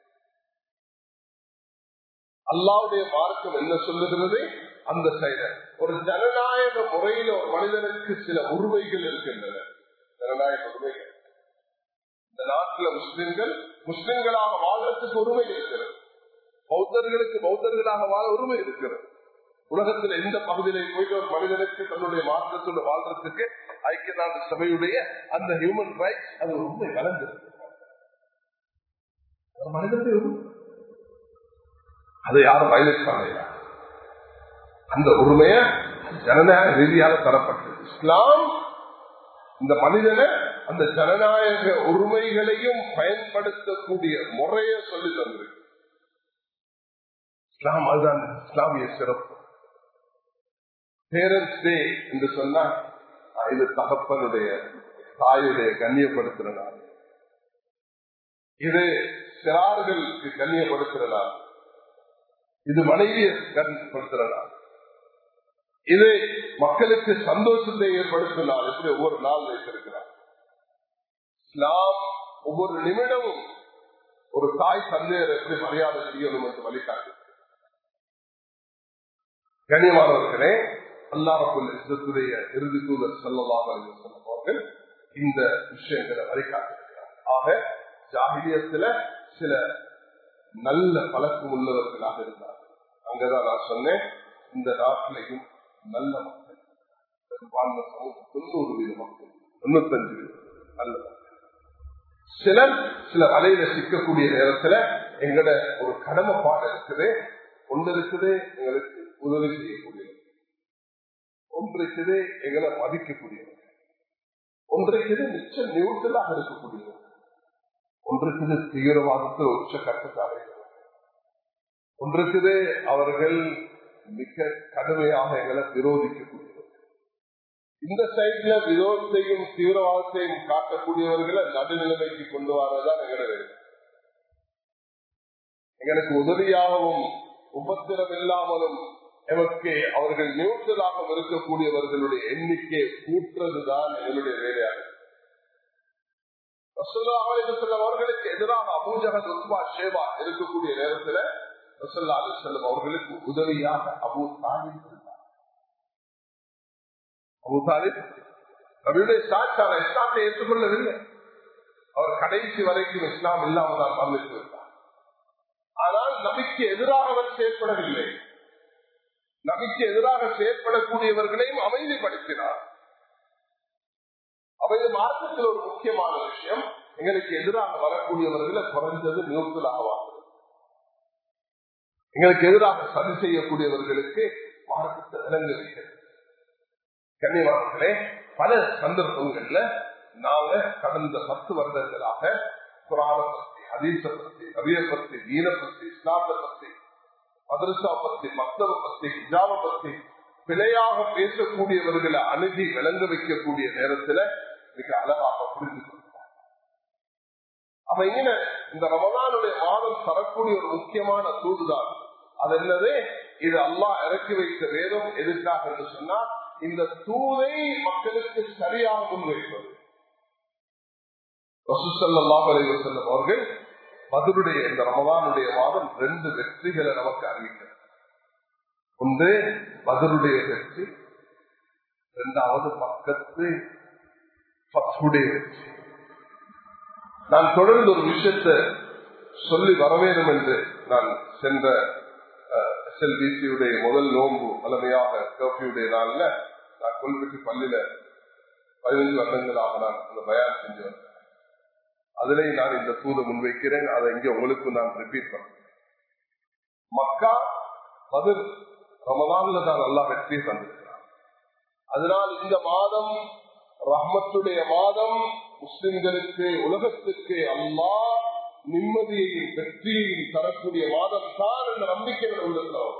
அல்லாவுடைய மார்க்கம் என்ன சொல்லுகிறது அந்த சைட ஒரு ஜனநாயக முறையில ஒரு மனிதனுக்கு சில உருவைகள் இருக்கின்றன ஜனநாயக உரிமைகள் இந்த நாட்டில் முஸ்லிம்கள் முஸ்லிம்களாக வாழ்றதுக்கு உரிமை இருக்கிறது பௌத்தர்களுக்கு பௌத்தர்களாக வாழ உரிமை இருக்கிறது உலகத்தில் எந்த பகுதியிலே போயிட்டு ஒரு மனிதனுக்கு தன்னுடைய மாற்றத்தோடு வாழ்றதுக்கு ஐக்கிய நாடு சபையுடைய அந்த ஹியூமன் ரைட்ஸ் அது உண்மை வளர்ந்திருக்கு மனிதனுடைய உரிமை அதை யாரும் வயலேட் பண்ணல அந்த உரிமைய ஜனநாயக ரீதியாக தரப்பட்டது இஸ்லாம் இந்த மனிதனை அந்த ஜனநாயக உரிமைகளையும் பயன்படுத்தக்கூடிய முறைய சொல்லி தந்திருக்கு இஸ்லாம் அதுதான் இஸ்லாமிய சிறப்பு பேரண்ட்ஸ் டே என்று சொன்னா இது தகப்பனுடைய தாயுடைய கண்ணியப்படுத்துற நாள் இது சிறார்களுக்கு கண்ணியப்படுத்துற நாள் இது மனைவியை கண்ணியப்படுத்துற நாள் இது மக்களுக்கு சந்தோஷத்தை ஏற்படுத்தும் நாள் எப்படி ஒவ்வொரு நாள் வைத்திருக்கிறார் இஸ்லாம் ஒவ்வொரு நிமிடமும் ஒரு தாய் தந்தையர் எப்படி மரியாதை செய்யணும் என்று வழிகாட்டு கண்ணியமானவர்களே அல்லாஹுல் இஸ்லத்துடைய இறுதி தூதர் செல்லலாம் அவர்கள் இந்த விஷயங்களை வழிகாட்டிருக்கிறார் ஆக ஜாகிலியத்துல சில நல்ல பழக்கம் உள்ளவர்களாக இருந்தார்கள் அங்கதான் நான் சொன்னேன் இந்த நாட்டிலையும் நல்ல மக்கள் பெரும்பான்மை சமூகம் தொண்ணூறு வீத மக்கள் தொண்ணூத்தஞ்சு வீதம் நல்ல மக்கள் சிலர் சில வலையில சிக்கக்கூடிய நேரத்துல எங்கட ஒரு கடமைப்பாடு இருக்குது ஒன்று இருக்குது எங்களுக்கு உதவி செய்யக்கூடியது ஒன்று இருக்குது எங்களை மதிக்கக்கூடியது ஒன்றைக்குது நிச்சயம் நியூட்ரலாக இருக்கக்கூடியது ஒன்றுக்குது தீவிரவாதத்தில் உச்ச கட்டத்தாக ஒன்றுக்குது அவர்கள் மிக கடுமையாக எங்களை விரோதிக்கக்கூடியவர் இந்த சைட்ல விரோதத்தையும் தீவிரவாதத்தையும் காட்டக்கூடியவர்களை நடுநிலைமைக்கு கொண்டு வரதான் எங்களை வேண்டும் எங்களுக்கு உதவியாகவும் உபத்திரம் இல்லாமலும் எமக்கு அவர்கள் நியூட்ரலாக இருக்கக்கூடியவர்களுடைய எண்ணிக்கை கூட்டுறதுதான் எங்களுடைய வேலையாக அவர்களுக்கு எதிராக அபூஜகன் உத்மா சேவா இருக்கக்கூடிய நேரத்தில் ரசல்லா செல்லும் அவர்களுக்கு உதவியாக அபு தாலிப் அபு தாலிப் அவருடைய சாட்சார இஸ்லாத்தை ஏற்றுக்கொள்ளவில்லை அவர் கடைசி வரைக்கும் இஸ்லாம் இல்லாமல் தான் மரணித்து விட்டார் ஆனால் நபிக்கு எதிராக அவர் செயற்படவில்லை நபிக்கு எதிராக செயற்படக்கூடியவர்களையும் அமைதிப்படுத்தினார் அவை மார்க்கத்தில் ஒரு முக்கியமான விஷயம் எங்களுக்கு எதிராக வரக்கூடியவர்களை குறைந்தது நியூட்ரல் ஆவார்கள் எங்களுக்கு எதிராக சதி செய்யக்கூடியவர்களுக்கு மார்க்கத்தை விளங்குகிறது கன்னிவார்களே பல சந்தர்ப்பங்கள்ல நாங்க கடந்த பத்து வருடங்களாக குரான பத்தி ஹதீச பத்தி நவிய பத்தி நீன பத்தி இஸ்லாத்தை பத்தி மதரசா பத்தி மக்தவ பத்தி ஹிஜாப பத்தி பிழையாக பேசக்கூடியவர்களை அணுகி விளங்க வைக்கக்கூடிய நேரத்துல மிக அழகாக புரிந்து கொள்கிறார் அப்ப இங்க இந்த ரமதானுடைய மாதம் தரக்கூடிய ஒரு முக்கியமான தூதுதான் அது என்னது இது அல்லாஹ் இறக்கி வைத்த வேதம் எதுக்காக என்று சொன்னா இந்த தூதை மக்களுக்கு சரியாக முன்வைப்பது செல்லும் அவர்கள் பதிலுடைய இந்த ரமதானுடைய மாதம் ரெண்டு வெற்றிகளை நமக்கு அறிவிக்கிறார் ஒன்று பதிலுடைய வெற்றி இரண்டாவது பக்கத்து பத்துடைய வெற்றி நான் தொடர்ந்து ஒரு விஷயத்தை சொல்லி வரவேணும் என்று நான் சென்ற எஸ்எல்பிசியுடைய முதல் நோன்பு வளமையாக கர்ஃபியுடைய நாள்ல நான் கொள்விட்டு பள்ளியில பதினைந்து வருடங்களாக நான் அந்த பயான் செஞ்சு வந்தேன் அதிலே நான் இந்த தூதை முன்வைக்கிறேன் அதை இங்கே உங்களுக்கு நான் ரிப்பீட் பண்ணேன் மக்கா பதில் ரமதான்ல தான் நல்லா வெற்றி தந்திருக்கிறார் அதனால் இந்த மாதம் ரஹ்மத்துடைய மாதம் முஸ்லிம்களுக்கு உலகத்துக்கு அல்லா நிம்மதியையும் வெற்றியையும் தரக்கூடிய மாதம் தான் என்ற நம்பிக்கைகள் உள்ளது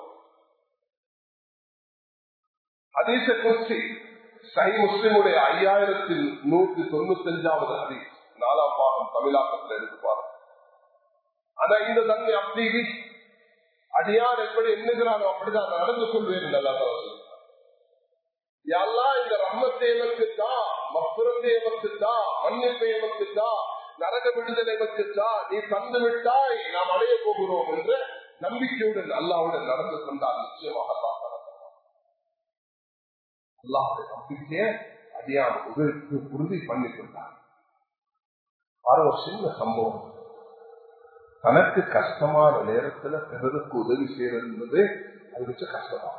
ஹதீச குறிச்சி சை முஸ்லிமுடைய ஐயாயிரத்தி நூத்தி தொண்ணூத்தி அஞ்சாவது ஹதீஸ் நாலாம் பாகம் தமிழாக்கத்தில் எடுத்து பாருங்க ஆனா இந்த தன்மை அப்படி அடியார் எப்படி எண்ணுகிறானோ அப்படிதான் நடந்து கொள்வேன் நல்லா யாரெல்லாம் இந்த ரம்மத்தை எமக்கு தான் மப்புறத்தை எமக்கு தான் மன்னிப்பை எமக்கு தான் நரக விடுதலை எமக்கு தான் நீ தந்து விட்டாய் நாம் அடைய போகிறோம் என்ற நம்பிக்கையுடன் அல்லாவுடன் நடந்து கொண்டால் நிச்சயமாக அல்லாஹுடைய நம்பிக்கைய அடியான் உதவிக்கு உறுதி பண்ணி கொண்டார் பாருங்க ஒரு சின்ன சம்பவம் தனக்கு கஷ்டமான நேரத்துல பிறருக்கு உதவி செய்யறது என்பது அது வச்சு கஷ்டமாகும்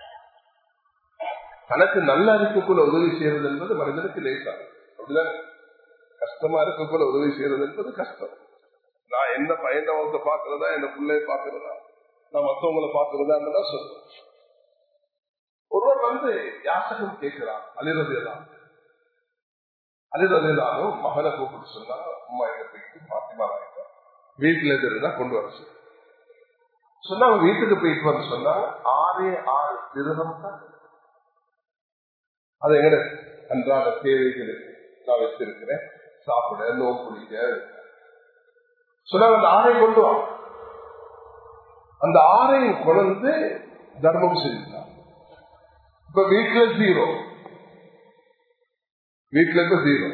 தனக்கு நல்லா இருக்கக்குள்ள உதவி செய்யறது என்பது மனிதனுக்கு லேசாக அப்படிதான் கஷ்டமா இருக்கக்குள்ள உதவி செய்யறது என்பது கஷ்டம் நான் என்ன பயந்தவங்க பாக்குறதா என்ன பிள்ளைய பாக்குறதா நான் மத்தவங்களை பாக்குறதா சொல்றேன் ஒருவர் வந்து யாசகம் கேட்கிறான் அலிரதையெல்லாம் அலிரதையிலாலும் மகனை கூப்பிட்டு சொன்னா அம்மா எங்க போயிட்டு பாத்திமா நாயக்கா வீட்டுல இருந்தா கொண்டு வர சொல்லு சொன்னா அவங்க வீட்டுக்கு போயிட்டு வர சொன்னா ஆறே ஆறு திருகம் தான் அது எங்க அன்றாட தேவைகளுக்கு நான் வச்சிருக்கிறேன் சாப்பிட நோய் குடிக்க சொன்னாங்க அந்த ஆறை கொண்டு வா அந்த ஆறையும் கொண்டு தர்மம் செஞ்சுட்டான் இப்ப வீட்டுல ஜீரோ வீட்டுல இப்ப ஜீரோ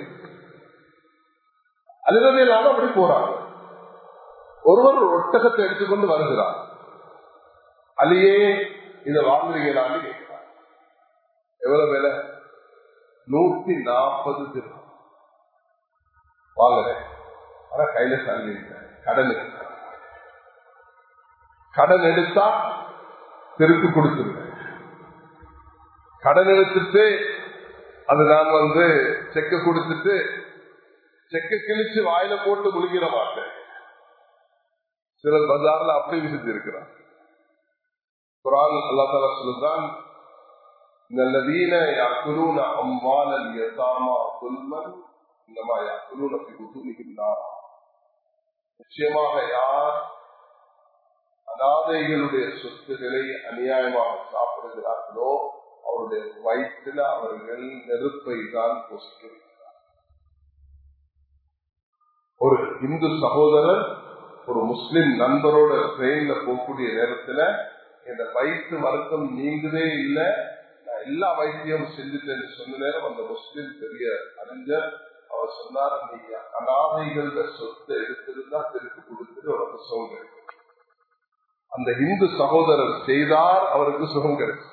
அதுவே இல்லாம அப்படி போறாங்க ஒருவர் ஒரு ஒட்டகத்தை எடுத்துக்கொண்டு வருகிறார் அலியே இதை வாங்குறீங்களான்னு கேட்கிறார் எவ்வளவு விலை நூத்தி நாற்பது திரும்ப வாங்குறேன் ஆனா கையில தள்ளி கடன் கடன் எடுத்தா திருப்பி கொடுத்துருவேன் கடன் எடுத்துட்டு அது நான் வந்து செக்க கொடுத்துட்டு செக்க கிழிச்சு வாயில போட்டு முழுங்கிட மாட்டேன் சிலர் பஜார்ல அப்படி விசித்து இருக்கிறார் குரான் அல்லா தாலா சொல்லுதான் நல்லதீன யாக்குலூன அம்வாலல் யதாமா துல்மன் இன்னமா யாக்குலூன ஃபி புதூனிஹிம் நிச்சயமாக யார் அனாதைகளுடைய சொத்துக்களை அநியாயமாக சாப்பிடுகிறார்களோ அவருடைய வயிற்றில் அவர்கள் நெருப்பை தான் பொசிக்கிறார் ஒரு இந்து சகோதரர் ஒரு முஸ்லிம் நண்பரோட ட்ரெயின்ல போகக்கூடிய நேரத்துல இந்த வயிற்று வருத்தம் நீங்கவே இல்லை நான் எல்லா வைத்தியம் செஞ்சுட்டேன்னு சொன்ன நேரம் அந்த முஸ்லிம் பெரிய அறிஞர் அவர் சொன்னார் நீங்க அனாதைகள சொத்தை எடுத்திருந்தா திருப்பி கொடுத்துட்டு உனக்கு சுகம் கிடைக்கும் அந்த இந்து சகோதரர் செய்தார் அவருக்கு சுகம் கிடைச்சு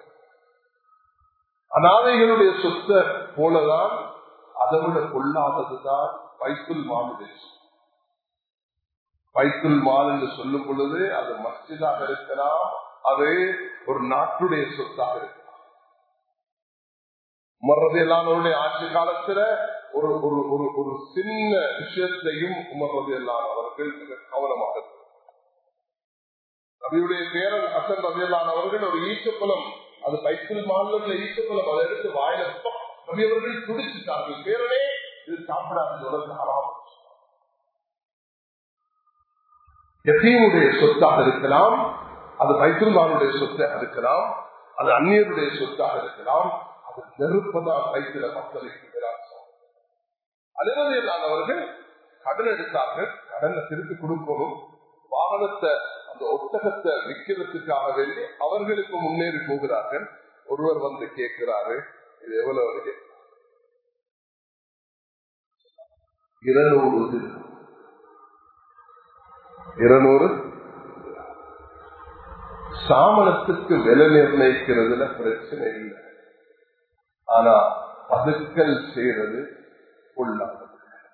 அனாதைகளுடைய சொத்தை போலதான் அதை விட கொள்ளாததுதான் வைத்துல் மாலுதேசம் வைத்துல் மால் என்று சொல்லும் பொழுது அது மஸ்ஜிதாக இருக்கலாம் அது ஒரு நாட்டுடைய சொத்தாக இருக்கலாம் உமர்றதையில்லாதவருடைய ஆட்சி காலத்துல ஒரு ஒரு ஒரு ஒரு சின்ன விஷயத்தையும் உமர்றதையில்லாதவர்கள் மிக கவனமாக நபியுடைய பேரன் அசன் ரவியலானவர்கள் ஒரு ஈச்சப்பழம் அது பைப்பில் மாநில ஈச்சப்பழம் அதை எடுத்து வாயில நபியவர்கள் துடிச்சுட்டார்கள் பேரனே இது சாப்பிடாது உலக ஹராம் எத்தீமுடைய சொத்தாக இருக்கலாம் அது பைத்துல்மானுடைய சொத்தாக இருக்கலாம் அது அந்நியருடைய சொத்தாக இருக்கலாம் அது நெருப்பதான் வைத்திர மக்களுக்கு அலுவலையில்லாதவர்கள் கடன் எடுத்தார்கள் கடனை திருப்பி கொடுக்கணும் வாகனத்தை அந்த ஒட்டகத்தை விற்கிறதுக்காக வேண்டி அவர்களுக்கு முன்னேறி போகிறார்கள் ஒருவர் வந்து கேட்கிறாரு இது எவ்வளவு இருநூறு இருநூறு சாமனத்துக்கு விலை நிர்ணயிக்கிறதுல பிரச்சனை இல்லை ஆனா பதுக்கல் செய்யறது உள்ளானது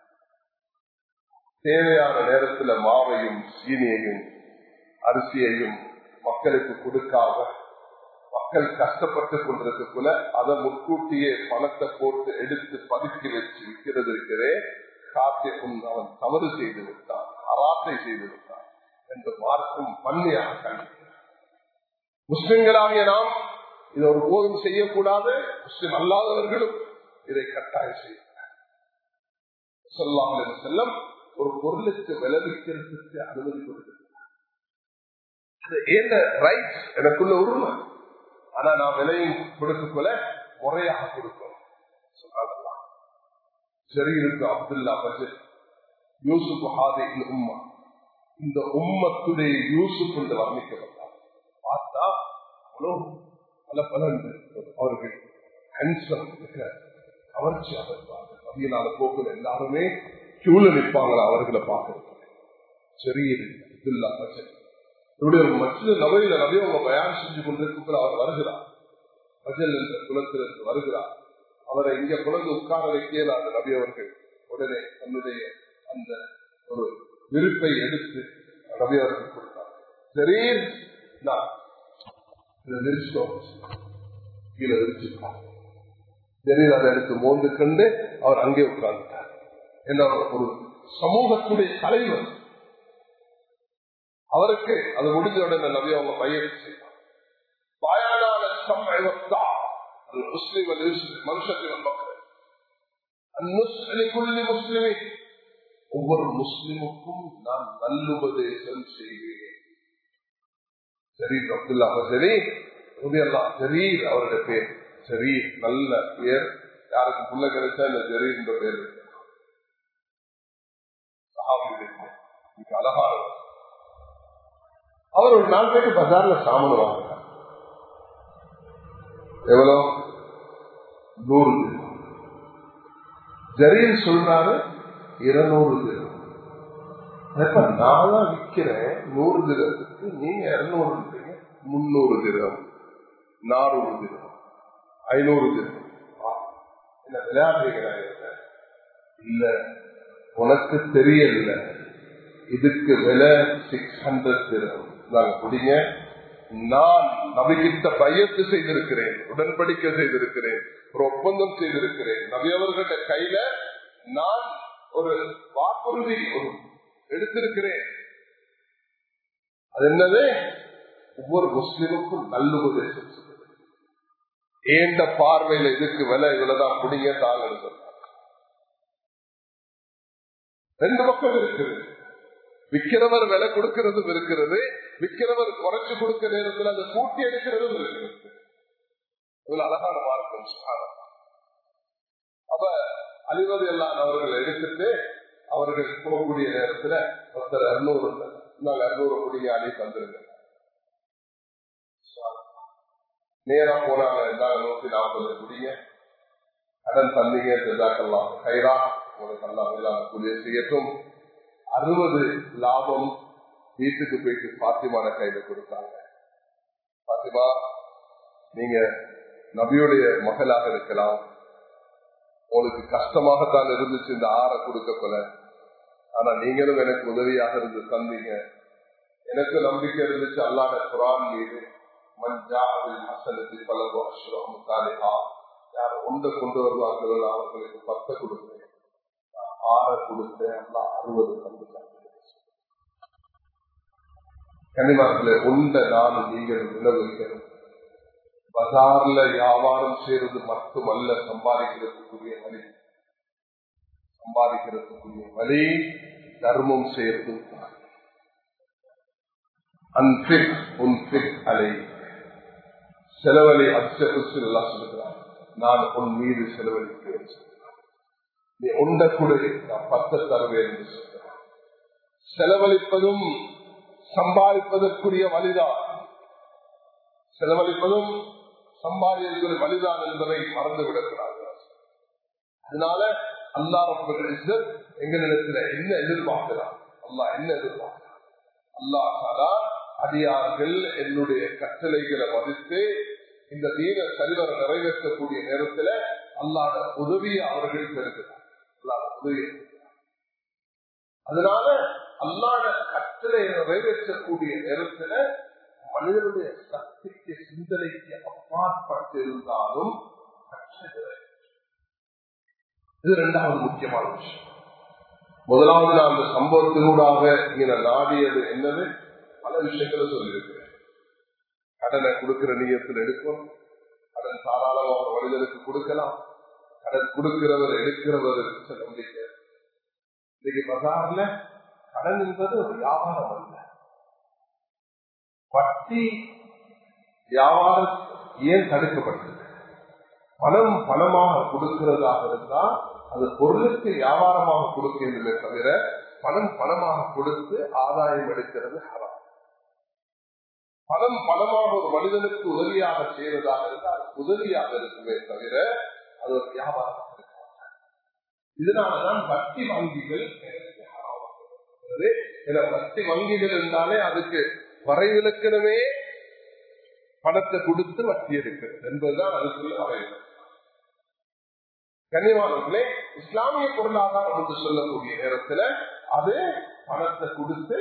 தேவையான நேரத்துல மாவையும் சீனியையும் அரிசியையும் மக்களுக்கு கொடுக்காம மக்கள் கஷ்டப்பட்டு கொண்டிருக்கக்குள்ள அதை முன்கூட்டியே பணத்தை போட்டு எடுத்து பதுக்கி வச்சு விற்கிறது இருக்கிறே காத்தியம் அவன் தவறு செய்து விட்டான் அராத்தை செய்து விட்டான் என்று மார்க்கும் பன்மையாக கல்வி முஸ்லிம்களாகிய நாம் இதை ஒரு போதும் செய்யக்கூடாது முஸ்லிம் அல்லாதவர்களும் இதை கட்டாயம் செய்ய சொல்லாமல் செல்லம் ஒரு பொருளுக்கு விளைவிக்கிறதுக்கு அனுமதி கொடுக்கிறார் எனக்குள்ள உரிமை ஆனா நான் விலையும் கொடுக்கக்குள்ள முறையாக கொடுக்கணும் சொல்லாதல்லாம் சரி இருக்கு அப்துல்லா பஜட் யூசுப் ஹாதின் உம்மா இந்த உம்மத்துடைய யூசுப் என்று வர்ணிக்கப்பட்டார் பார்த்தா பல பலன் அவர்கள் ஹேண்ட்ஸம் கவர்ச்சியாக இருப்பார்கள் பதினாலு போக்குல எல்லாருமே கியூல நிற்பாங்களா அவர்களை பார்க்கறது சரி அப்துல்லா பஜட் இவருடைய ஒரு மற்ற நபையில நபையை அவங்க பயன் செஞ்சு கொண்டிருக்கிற அவர் வருகிறார் பஜல் என்ற குலத்திலிருந்து வருகிறார் அவரை இங்க குழந்தை உட்கார வைக்கல அந்த நபி அவர்கள் உடனே தன்னுடைய அந்த ஒரு விருப்பை எடுத்து நபி அவர்கள் கொடுத்தார் சரி நான் இதை விரிச்சிட்டோம் கீழே விரிச்சுட்டார் சரி அதை எடுத்து மோந்து கண்டு அவர் அங்கே உட்கார்ந்துட்டார் என்ன ஒரு சமூகத்துடைய தலைவர் அவருக்கு அது முடிஞ்ச உடனே நபி அவங்க பையன் செய்வார் வாயானான சம்மைவத்தா முஸ்லிம் மனுஷத்தின் மக்கள் அந்நுஸ்லிக்குள்ளி முஸ்லிமே ஒவ்வொரு முஸ்லிமுக்கும் நான் நல்லுபதேசம் செய்வேன் சரி அப்துல்லா சரி உதயல்லாம் சரி அவருடைய பேர் சரி நல்ல பேர் யாருக்கு புள்ள கிடைச்சா இந்த சரி என்ற பேர் அழகான அவர் ஒரு நாள் போயிட்டு பஜார்ல சாமன் வாங்கினார் எவ்வளவு நூறு ஜரீல் சொல்றாரு இருநூறு தினம் இப்ப நானா விற்கிறேன் நூறு தினத்துக்கு நீங்க இருநூறு முன்னூறு தினம் நானூறு தினம் ஐநூறு தினம் என்ன விளையாடுறீங்க இல்ல உனக்கு தெரியல இதுக்கு விலை சிக்ஸ் ஹண்ட்ரட் தினம் நாங்க குடிங்க நான் நபிகிட்ட பையத்து செய்திருக்கிறேன் உடன்படிக்கை செய்திருக்கிறேன் ஒரு ஒப்பந்தம் செய்திருக்கிறேன் நபி அவர்கள கையில நான் ஒரு வாக்குறுதி ஒரு எடுத்திருக்கிறேன் அது என்னது ஒவ்வொரு முஸ்லிமுக்கும் நல்லுபதேசம் ஏண்ட பார்வையில இதுக்கு விலை இவ்வளவுதான் குடிங்க தாங்கன்னு சொன்னார் ரெண்டு பக்கம் இருக்குது விக்கிறவர் விலை கொடுக்கிறதும் இருக்கிறது விக்கிறவர் குறைச்சு கொடுக்க நேரத்தில் அந்த கூட்டி எடுக்கிறதும் இருக்கிறது இவ்வளவு அழகான மார்க்கம் அப்ப அழிவது எல்லாம் அவர்கள் எடுத்துட்டு அவர்கள் போகக்கூடிய நேரத்துல ஒருத்தர் அறுநூறு நாங்க அறுநூறு குடிங்க அடி தந்துருங்க நேரா போனாங்க இருந்தாங்க நூத்தி நாற்பது குடிங்க கடன் தந்தீங்க ஜெதாக்கெல்லாம் கைரா உங்களுக்கு எல்லாம் எல்லாம் கூடிய செய்யட்டும் அறுபது லாபம் வீட்டுக்கு போயிட்டு பாத்திமான கையில கொடுத்தாங்க பாத்திமா நீங்க நபியுடைய மகளாக இருக்கலாம் உங்களுக்கு கஷ்டமாகத்தான் இருந்துச்சு இந்த ஆற கொடுக்க போல ஆனா நீங்களும் எனக்கு உதவியாக இருந்து தந்தீங்க எனக்கு நம்பிக்கை இருந்துச்சு அல்லாத குரான் மீது மஞ்சாவில் மசனத்தில் பலவோ அஸ்ரம் தாலிஹா யார் ஒன்றை கொண்டு வருவார்களோ அவர்களுக்கு பத்த கொடுத்தேன் ஆற கொடுத்தேன் எல்லாம் அறுபது தந்துட்டாங்க கனிமார்களே உண்ட நானும் நீங்கள் விளைவிக்கணும் பஜார்ல வியாபாரம் செய்யறது மட்டுமல்ல சம்பாதிக்கிறதுக்குரிய வழி சம்பாதிக்கிறதுக்குரிய வழி தர்மம் செய்யறது அன்பிக் உன்பிக் அலை செலவழி அச்சகுச்சு எல்லாம் சொல்லுகிறார் நான் உன் மீது செலவழிக்கிறேன் நீ உண்ட குடு நான் பத்த தருவேன் என்று சொல்கிறார் செலவழிப்பதும் சம்பாதிப்பதற்குரிய வழிதான் செலவழிப்பதும் சம்பாதிப்பது வழிதான் என்பதை மறந்து விடக்கூடாது அதனால அல்லா ரொம்ப எங்களிடத்துல என்ன எதிர்பார்க்கிறார் அல்லா என்ன எதிர்பார்க்கிறார் அல்லா சாரா அடியார்கள் என்னுடைய கட்டளைகளை மதித்து இந்த தீன சரிவர நிறைவேற்றக்கூடிய நேரத்துல அல்லாத உதவியை அவர்கள் பெறுகிறார் அல்லாத உதவியை அதனால அல்லாத கட்டளையை நிறைவேற்றக்கூடிய நேரத்துல மனிதனுடைய சக்திக்கு சிந்தனைக்கு அப்பாற்பட்டு இருந்தாலும் இது இரண்டாவது முக்கியமான விஷயம் முதலாவது நான் அந்த சம்பவத்தினூடாக இங்க நாடியது என்னது பல விஷயங்களை சொல்லியிருக்கிறேன் கடனை கொடுக்கிற நீயத்தில் எடுக்கணும் கடன் தாராளமாக ஒரு மனிதனுக்கு கொடுக்கலாம் கடன் கொடுக்கிறவர் எடுக்கிறவர் சொல்ல முடியல இன்னைக்கு பசார்ல கடன் என்பது ஒரு வியாபாரம் அல்ல வட்டி வியாபாரம் ஏன் தடுக்கப்பட்டது பணம் பணமாக கொடுக்கிறதாக இருந்தால் அது பொருளுக்கு வியாபாரமாக கொடுக்கவில்லை தவிர பணம் பணமாக கொடுத்து ஆதாயம் எடுக்கிறது ஹராம் பணம் பணமாக ஒரு மனிதனுக்கு உதவியாக செய்வதாக இருந்தால் உதவியாக இருக்குமே தவிர அது ஒரு வியாபாரமாக இதனாலதான் வட்டி வங்கிகள் வட்டி வங்கிகள் இருந்தாலே அதுக்கு வரைவிலக்கணமே பணத்தை கொடுத்து வட்டி எடுக்கிறது என்பதுதான் அதுக்குள்ள வரைவிலக்கணம் கண்ணியமானவர்களே இஸ்லாமிய பொருளாதாரம் என்று சொல்லக்கூடிய நேரத்துல அது பணத்தை கொடுத்து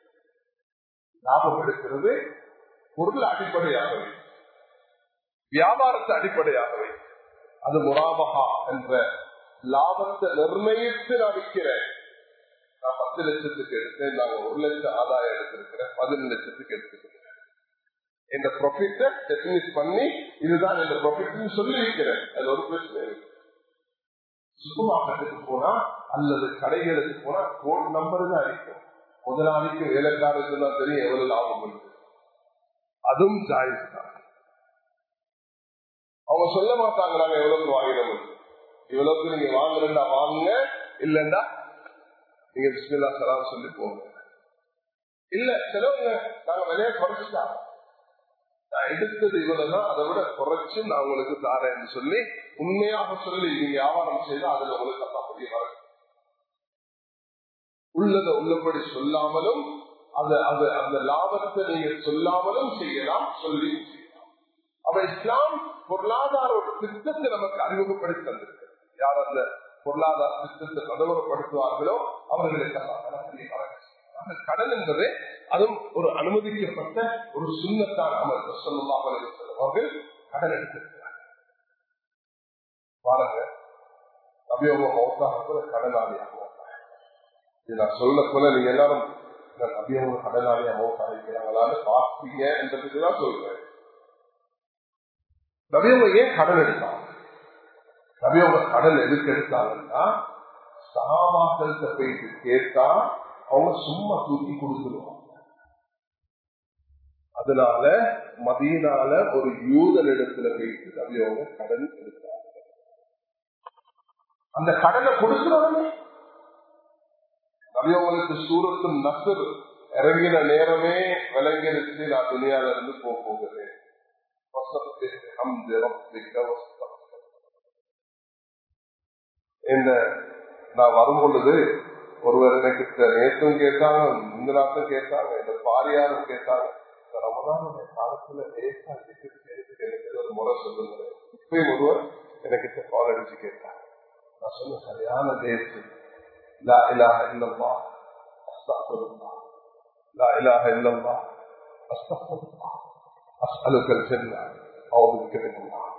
லாபம் எடுக்கிறது பொருள் அடிப்படையாக வைத்து வியாபாரத்தை அடிப்படையாக வைத்து அது முராபகா என்ற லாபத்தை நிர்ணயித்து நான் விற்கிறேன் நான் பத்து லட்சத்துக்கு எடுத்தேன் நாங்க ஒரு லட்சம் ஆதாயம் எடுத்திருக்கிறேன் பதினஞ்சு லட்சத்துக்கு எடுத்துக்கிறேன் இந்த ப்ராஃபிட்டை டெபினிட் பண்ணி இதுதான் இந்த ப்ராஃபிட் சொல்லி இருக்கிறேன் அது ஒரு பிரச்சனை இருக்கு சூப்பர் மார்க்கெட்டுக்கு போனா அல்லது கடைகளுக்கு போனா கோட் நம்பர் தான் அடிக்கும் முதலாளிக்கு வேலைக்காரருக்கு தான் தெரியும் எவ்வளவு லாபம் இருக்கு அதுவும் ஜாயிஸ் தான் அவங்க சொல்ல மாட்டாங்க நாங்க எவ்வளவுக்கு வாங்கினோம் இவ்வளவுக்கு நீங்க வாங்குறா வாங்குங்க இல்லண்டா நீங்க பிஸ்மில்லா சலாம் சொல்லி போங்க இல்ல சிலவங்க நாங்க விலையை குறைச்சிட்டா நான் எடுத்தது இவ்வளவுதான் அதை விட குறைச்சு நான் உங்களுக்கு தாரேன்னு சொல்லி உண்மையாக சொல்லி நீங்க வியாபாரம் செய்தா அதுல உங்களுக்கு அப்படி வரும் உள்ளத உள்ளபடி சொல்லாமலும் அது அது அந்த லாபத்தை நீங்க சொல்லாமலும் செய்யலாம் சொல்லி செய்யலாம் அப்ப இஸ்லாம் பொருளாதார ஒரு திட்டத்தை நமக்கு அறிமுகப்படுத்தி தந்திருக்கு யார் அந்த பொருளாதார திட்டத்தை அறிமுகப்படுத்துவார்களோ அவர்களுக்கு அந்த கடன் என்பது அதுவும் ஒரு அனுமதிக்கப்பட்ட ஒரு சுண்ணத்தான அமல் சொல்லலாம் அவர்கள் கடன் எடுத்திருக்கிறார் பாருங்க அபியோக மௌத்தாக கூட கடனாளியாக இது நான் சொல்ல போல நீங்க எல்லாரும் அபியோக கடனாளியா மௌத்தாக இருக்கிறாங்களான்னு பார்ப்பீங்க என்றதுக்கு தான் சொல்றேன் நபியவங்க ஏன் கடன் எடுத்தாங்க நபியவங்க கடன் எதுக்கு எடுத்தாங்கன்னா சகாபாக்கள்கிட்ட போயிட்டு கேட்டா அவங்க சும்மா தூக்கி கொடுத்துருவாங்க அதனால மதியனால ஒரு யூதன் இடத்துல போயிட்டு நபியவங்க கடன் எடுத்தாங்க அந்த கடனை கொடுக்கிறவங்க நபியவங்களுக்கு சூரத்தும் நசர் இறங்கின நேரமே விளங்கிருச்சு நான் துணியால இருந்து போக போகிறேன் இந்த நான் வரும் பொழுது ஒருவர் எனக்கு நேற்றும் கேட்டாங்க இந்த நாட்டும் கேட்டாங்க இந்த பாரியாரும் கேட்டாங்க ரமதானுடைய காலத்துல லேசா எனக்கு ஒரு முறை சொல்லுங்க இப்பயும் ஒருவர் எனக்கு கால் அடிச்சு கேட்டாங்க நான் சொன்ன சரியான டேட்டு லா இலாஹ இல்லல்லா அஸ்தக்ஃபிருல்லாஹ் லா இலாஹ இல்லல்லா அஸ்தக்ஃபிருல்லாஹ் أسألك الجنة أعوذ بك من النار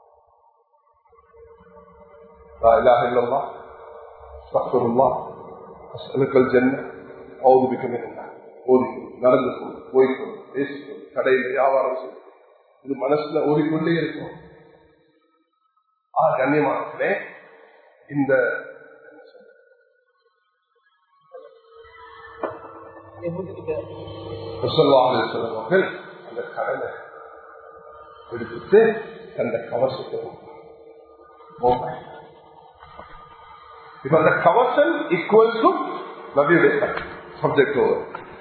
لا إله إلا الله استغفر الله أسألك الجنة أعوذ بك من النار ஓதிக்கணும் நடந்துக்கணும் போய்க்கணும் பேசிக்கணும் கடையில் வியாபாரம் செய்யணும் இது மனசுல ஓடிக்கொண்டே இருக்கும் ஆ கண்ணியமானே இந்த அவர்கள் அந்த கடனை எடுத்துட்டு அந்த கவசத்தை இப்ப அந்த கவசம் ஈக்குவல் டு நபியுடைய சப்ஜெக்ட் ஓவர்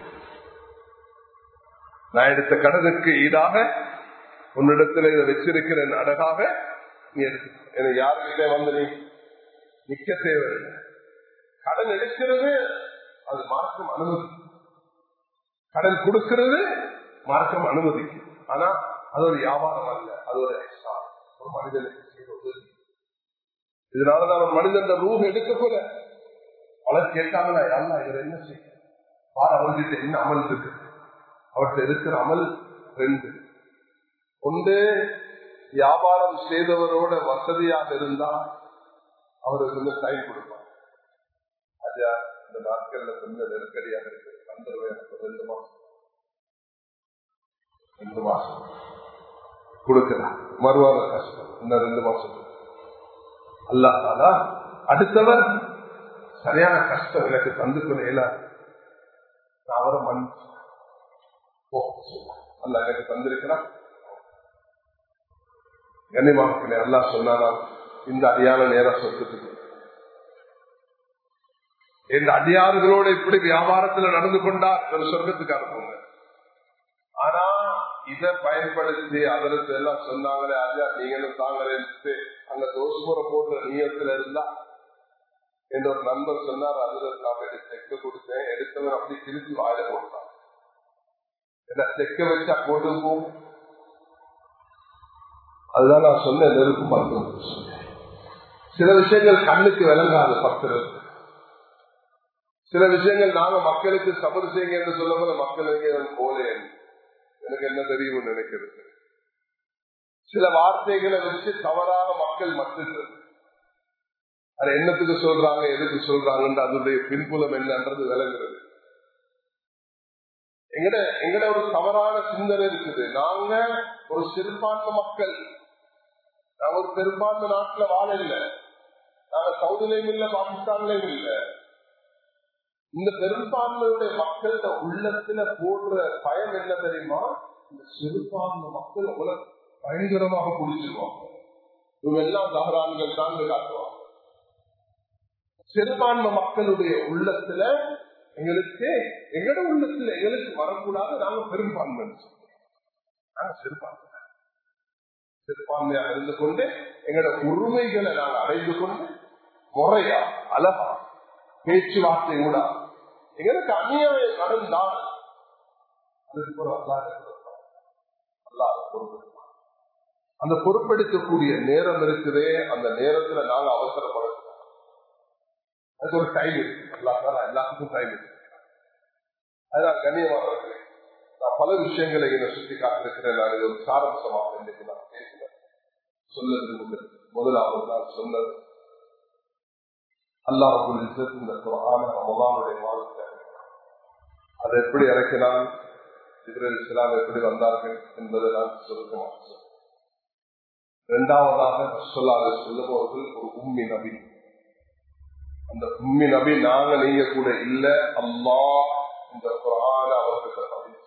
நான் எடுத்த கடனுக்கு ஈடாக உன்னிடத்துல இதை வச்சிருக்கிறேன் அழகாக நீ எனக்கு யாருக்கிட்டே வந்து நீ நிக்க தேவையில்லை கடன் எடுக்கிறது அது மார்க்கம் அனுமதி கடன் கொடுக்கிறது மார்க்கம் அனுமதிக்கும் ஆனா அது ஒரு வியாபாரம் அல்ல அது ஒரு எக்ஸ்ட்ரா ஒரு மனிதனுக்கு செய்த உதவி இதனாலதான் ஒரு மனிதன் ரூஹ் எடுக்க கூட பலர் கேட்டாங்களா யாருன்னா இவர் என்ன செய்ய பார் அவர்கிட்ட என்ன அமல் இருக்கு அவர்கிட்ட இருக்கிற அமல் ரெண்டு ஒன்று வியாபாரம் செய்தவரோட வசதியாக இருந்தா அவருக்கு வந்து டைம் கொடுப்பார் அது இந்த நாட்கள்ல கொஞ்சம் நெருக்கடியாக இருக்கு அந்த ரெண்டு மாசம் ரெண்டு மாசம் கொடுக்கிறார் மறுவாத கஷ்டம் இந்த ரெண்டு மாசம் அல்லாதாலா அடுத்தவர் சரியான கஷ்டம் எனக்கு தந்து கொள்ள நான் அவரை மண் அல்ல எனக்கு தந்திருக்கிறான் கண்ணியமாக அல்லா சொன்னாராம் இந்த அடியான நேரம் சொத்துக்கு இந்த அடியாறுகளோட இப்படி வியாபாரத்துல நடந்து கொண்டார் ஒரு சொர்க்கத்துக்கு அனுப்புங்க ஆனா இத பயன்படுத்தி அதற்கு எல்லாம் சொன்னாங்களே ஐயா நீங்களும் தாங்களே அங்க தோசுமுறை போடுற நீயத்துல இருந்தா என்ற ஒரு நண்பர் சொன்னார் அதுல நான் செக்க கொடுத்தேன் எடுத்தவர் அப்படி திருப்பி வாயில போட்டான் என்ன செக்க வச்சா போட்டு போகும் அதுதான் நான் சொன்ன நெருப்பு மருத்துவம் சில விஷயங்கள் கண்ணுக்கு விளங்காது பக்தர்களுக்கு சில விஷயங்கள் நாங்க மக்களுக்கு சபர் செய்யுங்க என்று சொல்லும் போது மக்களுக்கு போலேன் எனக்கு என்ன தெரியும் நினைக்கிறது சில வார்த்தைகளை வச்சு தவறாக மக்கள் மத்துகிறது அது என்னத்துக்கு சொல்றாங்க எதுக்கு சொல்றாங்கன்னு அதனுடைய பின்புலம் என்னன்றது விளங்குறது எங்கட எங்கட ஒரு தவறான சிந்தனை இருக்குது நாங்க ஒரு சிறுபான்மை மக்கள் நாங்க ஒரு பெரும்பான்மை நாட்டுல வாழ இல்லை நாங்க சவுதிலையும் இல்ல பாகிஸ்தான்லயும் இல்ல இந்த பெரும்பான்மையுடைய மக்களோட உள்ளத்துல போடுற பயம் என்ன தெரியுமா இந்த சிறுபான்மை மக்கள் உங்களை பயங்கரமாக குடிச்சிருவாங்க இவங்க எல்லாம் தகரான்கள் தான் காட்டுவாங்க சிறுபான்மை மக்களுடைய உள்ளத்துல எங்களுக்கு எங்கட உள்ளத்துல எங்களுக்கு வரக்கூடாது நாங்க பெரும்பான்மை நாங்க சிறுபான்மை சிறுபான்மையாக இருந்து கொண்டு எங்களோட உரிமைகளை நாங்கள் அடைந்து கொண்டு முறையா அழகா பேச்சுவார்த்தை கூட எங்களுக்கு அநியாயம் நடந்தால் அதுக்கு ஒரு அல்லாத பொறுப்பெடுப்பான் அந்த பொறுப்பெடுக்கக்கூடிய நேரம் இருக்குதே அந்த நேரத்துல நாங்க அவசரப்படணும் அதுக்கு ஒரு டைம் இருக்கு எல்லாத்தாலும் எல்லாத்துக்கும் டைம் இருக்கு அதுதான் கண்ணியமானவர்களே நான் பல விஷயங்களை இங்க சுட்டி காட்டிருக்கிறேன் நான் இது ஒரு சாரம்சமாக இன்னைக்கு நான் பேசுறேன் சொல்ல விரும்புகிறேன் முதலாவது நான் சொன்னது அல்லாஹ் இந்த குரான ரமலானுடைய மாதத்தை அதை எப்படி இறக்கினான் இஸ்ரேல் இஸ்லாம் எப்படி வந்தார்கள் என்பதை நான் சுருக்கமாக சொன்னேன் இரண்டாவதாக சொல்லாத சொல்லுபவர்கள் ஒரு உம்மி நபி அந்த உம்மி நபி நாங்க நீங்க கூட இல்ல அம்மா இந்த குரான அவர்களுக்கு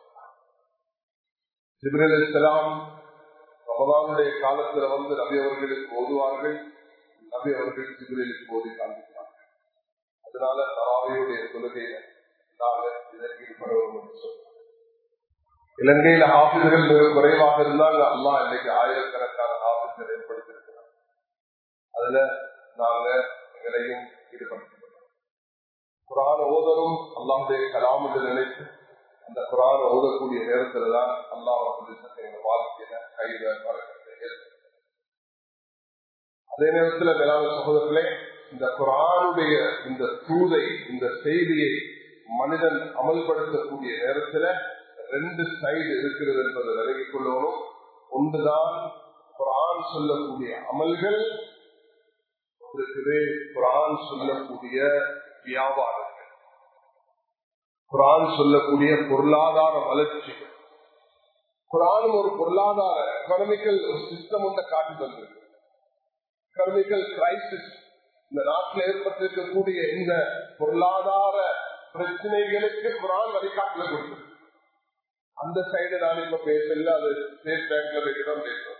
ஜிப்ரேல் இஸ்லாம் ரமதானுடைய காலத்துல வந்து நபி அவர்களுக்கு ஓதுவார்கள் நபி அவர்கள் ஜிப்ரேலுக்கு ஓதி காண்பித்தார்கள் அதனால தராவியுடைய கொள்கையை நாங்கள் இதற்கு ஈடுபடுவோம் என்று சொன்னோம் இலங்கையில ஆபிஸ்கள் மிக குறைவாக இருந்தால் அல்லா இன்னைக்கு ஆயிரக்கணக்கான ஆபிஸ்கள் ஏற்படுத்தியிருக்கிறார் அதுல நாங்க எங்களையும் ஈடுபடுத்திக்கிறோம் குரான ஓதரும் அல்லாவுடைய கலாம் என்று நினைத்து அந்த குரான ஓதக்கூடிய நேரத்துல தான் அல்லாஹ் எங்க வாழ்க்கையில கையில பழக்கத்தை அதே நேரத்துல மேலான சகோதரர்களே இந்த குரானுடைய இந்த தூதை இந்த செய்தியை மனிதன் அமல்படுத்தக்கூடிய நேரத்துல ரெண்டு சைடு இருக்கிறது என்பதை விலகிக் கொள்ளணும் ஒன்றுதான் குரான் சொல்லக்கூடிய அமல்கள் இருக்குது குரான் சொல்லக்கூடிய வியாபாரங்கள் குரான் சொல்லக்கூடிய பொருளாதார வளர்ச்சிகள் குரானும் ஒரு பொருளாதார எக்கனாமிக்கல் சிஸ்டம் ஒன்றை காட்டி தந்திருக்கு எக்கனாமிக்கல் கிரைசிஸ் இந்த நாட்டில் ஏற்பட்டிருக்கக்கூடிய இந்த பொருளாதார பிரச்சனைகளுக்கு குரான் வழிகாட்டல கொடுத்தது அந்த சைடு நான் இப்ப பேசல அது ஸ்டேட் பேங்க்ல வைக்கிறோம் பேசுறோம்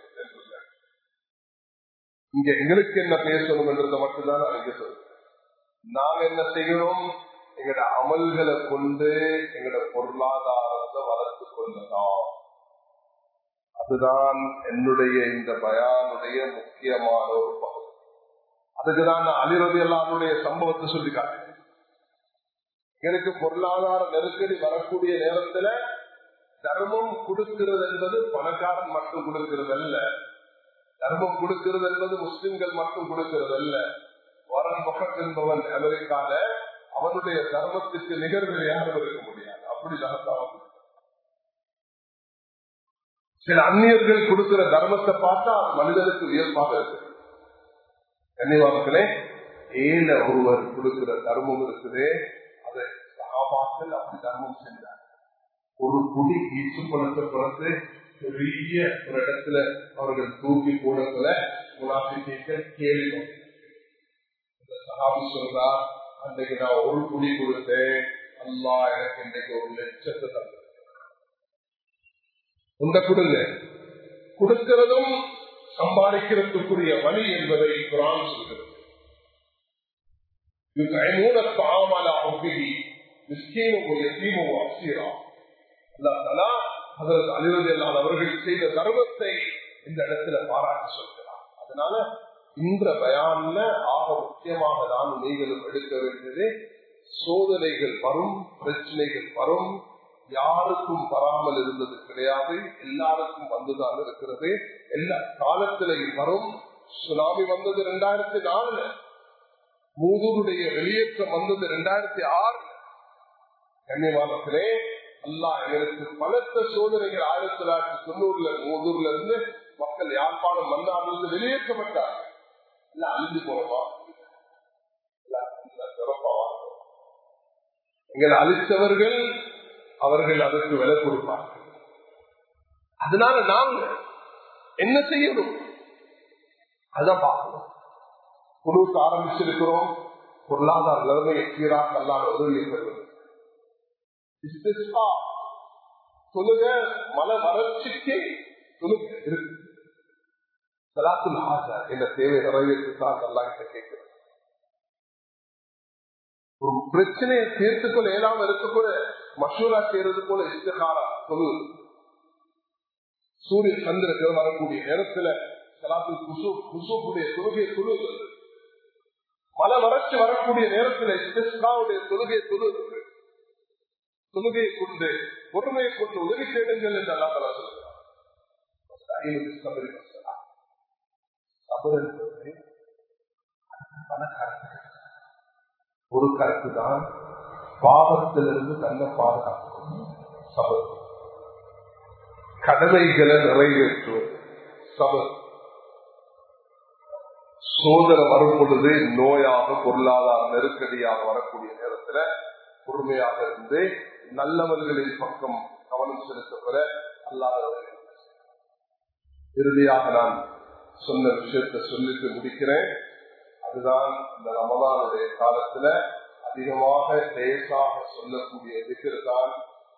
இங்க எங்களுக்கு என்ன பேசணும் என்றதை மட்டும்தான் நான் இங்க சொல்றேன் நாங்க என்ன செய்யணும் எங்கட அமல்களை கொண்டு எங்கட பொருளாதாரத்தை வளர்த்து கொள்ளலாம் அதுதான் என்னுடைய இந்த பயானுடைய முக்கியமான ஒரு பகுதி அதுக்குதான் நான் அலிரதி எல்லாருடைய சம்பவத்தை சொல்லி காட்டேன் எனக்கு பொருளாதார நெருக்கடி வரக்கூடிய நேரத்துல தர்மம் கொடுக்கிறது என்பது பணக்காரன் மட்டும் கொடுக்கிறது அல்ல தர்மம் கொடுக்கிறது என்பது முஸ்லிம்கள் மட்டும் கொடுக்கிறது அல்ல வரன் பக்கத் என்பவன் அமெரிக்கால அவனுடைய தர்மத்துக்கு நிகழ்வு யாரும் இருக்க முடியாது அப்படி தகத்தான் சில அந்நியர்கள் கொடுக்கிற தர்மத்தை பார்த்தா மனிதனுக்கு வியப்பாக இருக்கு கன்னிவாசலே ஏல ஒருவர் கொடுக்கிற தர்மம் இருக்குதே அதை சகாபாக்கள் அப்படி தர்மம் செஞ்சார் ஒரு குடி ஈச்சு பணத்தை பிறந்து பெரிய ஒரு இடத்துல அவர்கள் தூக்கி போடத்துல முனாபிக்க கேள்வி சகாபி சொல்றா அன்றைக்கு நான் ஒரு குடி கொடுத்தேன் அல்லா எனக்கு இன்றைக்கு ஒரு லட்சத்தை தந்தது உண்ட கொடுங்க கொடுக்கிறதும் சம்பாதிக்கிறதுக்குரிய வழி என்பதை குரான் சொல்கிறது அவர்கள் செய்த தர்மத்தை இந்த இடத்துல பாராட்ட சொல்கிறார் அதனால இந்த பயான்ல ஆக முக்கியமாக நான் நீங்களும் எடுக்க வேண்டியது சோதனைகள் வரும் பிரச்சனைகள் வரும் யாருக்கும் வராமல் இருந்தது கிடையாது எல்லாருக்கும் வந்துதான் இருக்கிறது எல்லா காலத்திலையும் வரும் சுனாமி வந்தது ரெண்டாயிரத்தி நாலுல மூதூருடைய வெளியேற்றம் வந்தது ரெண்டாயிரத்தி ஆறு கண்ணியமானத்திலே அல்லா எங்களுக்கு பலத்த சோதனைகள் ஆயிரத்தி தொள்ளாயிரத்தி தொண்ணூறுல மூதூர்ல இருந்து மக்கள் யாழ்ப்பாணம் மன்னாரிலிருந்து வெளியேற்றப்பட்டார்கள் இல்ல அழிந்து போனவா எங்களை அழித்தவர்கள் அவர்கள் அதற்கு விலை கொடுப்பார்கள் அதனால நாங்க என்ன செய்யணும் அதான் பார்க்கணும் குழுக்கு ஆரம்பிச்சிருக்கிறோம் பொருளாதார நிலைமையை சீராக அல்லாத உதவியை பெறுவது சொல்லுங்க மன வளர்ச்சிக்கு சொல்லுங்க இருக்கு சலாத்துல் ஆசா என்ற தேவை நிறைவேற்றுதான் அல்லா கிட்ட கேட்கிறேன் ஒரு பிரச்சனையை தீர்த்துக்கொள்ள இயலாம இருக்கக்கூட மசூரா செய்யறது போல இஷ்டகாரா சொல்லு சூரிய சந்திரர்கள் வரக்கூடிய நேரத்துல சலாத்துல் குசு குசுடைய தொழுகையை தொழுகிறது மன வறட்சி வரக்கூடிய நேரத்தில் இஸ்லாவுடைய தொழுகை தொழுகிறது தொழுகையை கொண்டு பொறுமையை கொண்டு உதவி தேடுங்கள் என்று அல்லா தலா சொல்லுகிறார் ஒரு கருத்து தான் பாவத்திலிருந்து தன்னை பாதுகாக்கும் சபர் கடமைகளை நிறைவேற்றுவது சபர் சோதனை வரும் பொழுது நோயாக பொருளாதார நெருக்கடியாக வரக்கூடிய நேரத்துல பொறுமையாக இருந்து நல்லவர்களின் பக்கம் கவனம் செலுத்தப்பட அல்லாதவர்கள் இறுதியாக நான் சொன்ன விஷயத்தை சொல்லிட்டு முடிக்கிறேன் அதுதான் இந்த ரமதானுடைய காலத்துல அதிகமாக லேசாக சொல்லக்கூடிய திகர் தான்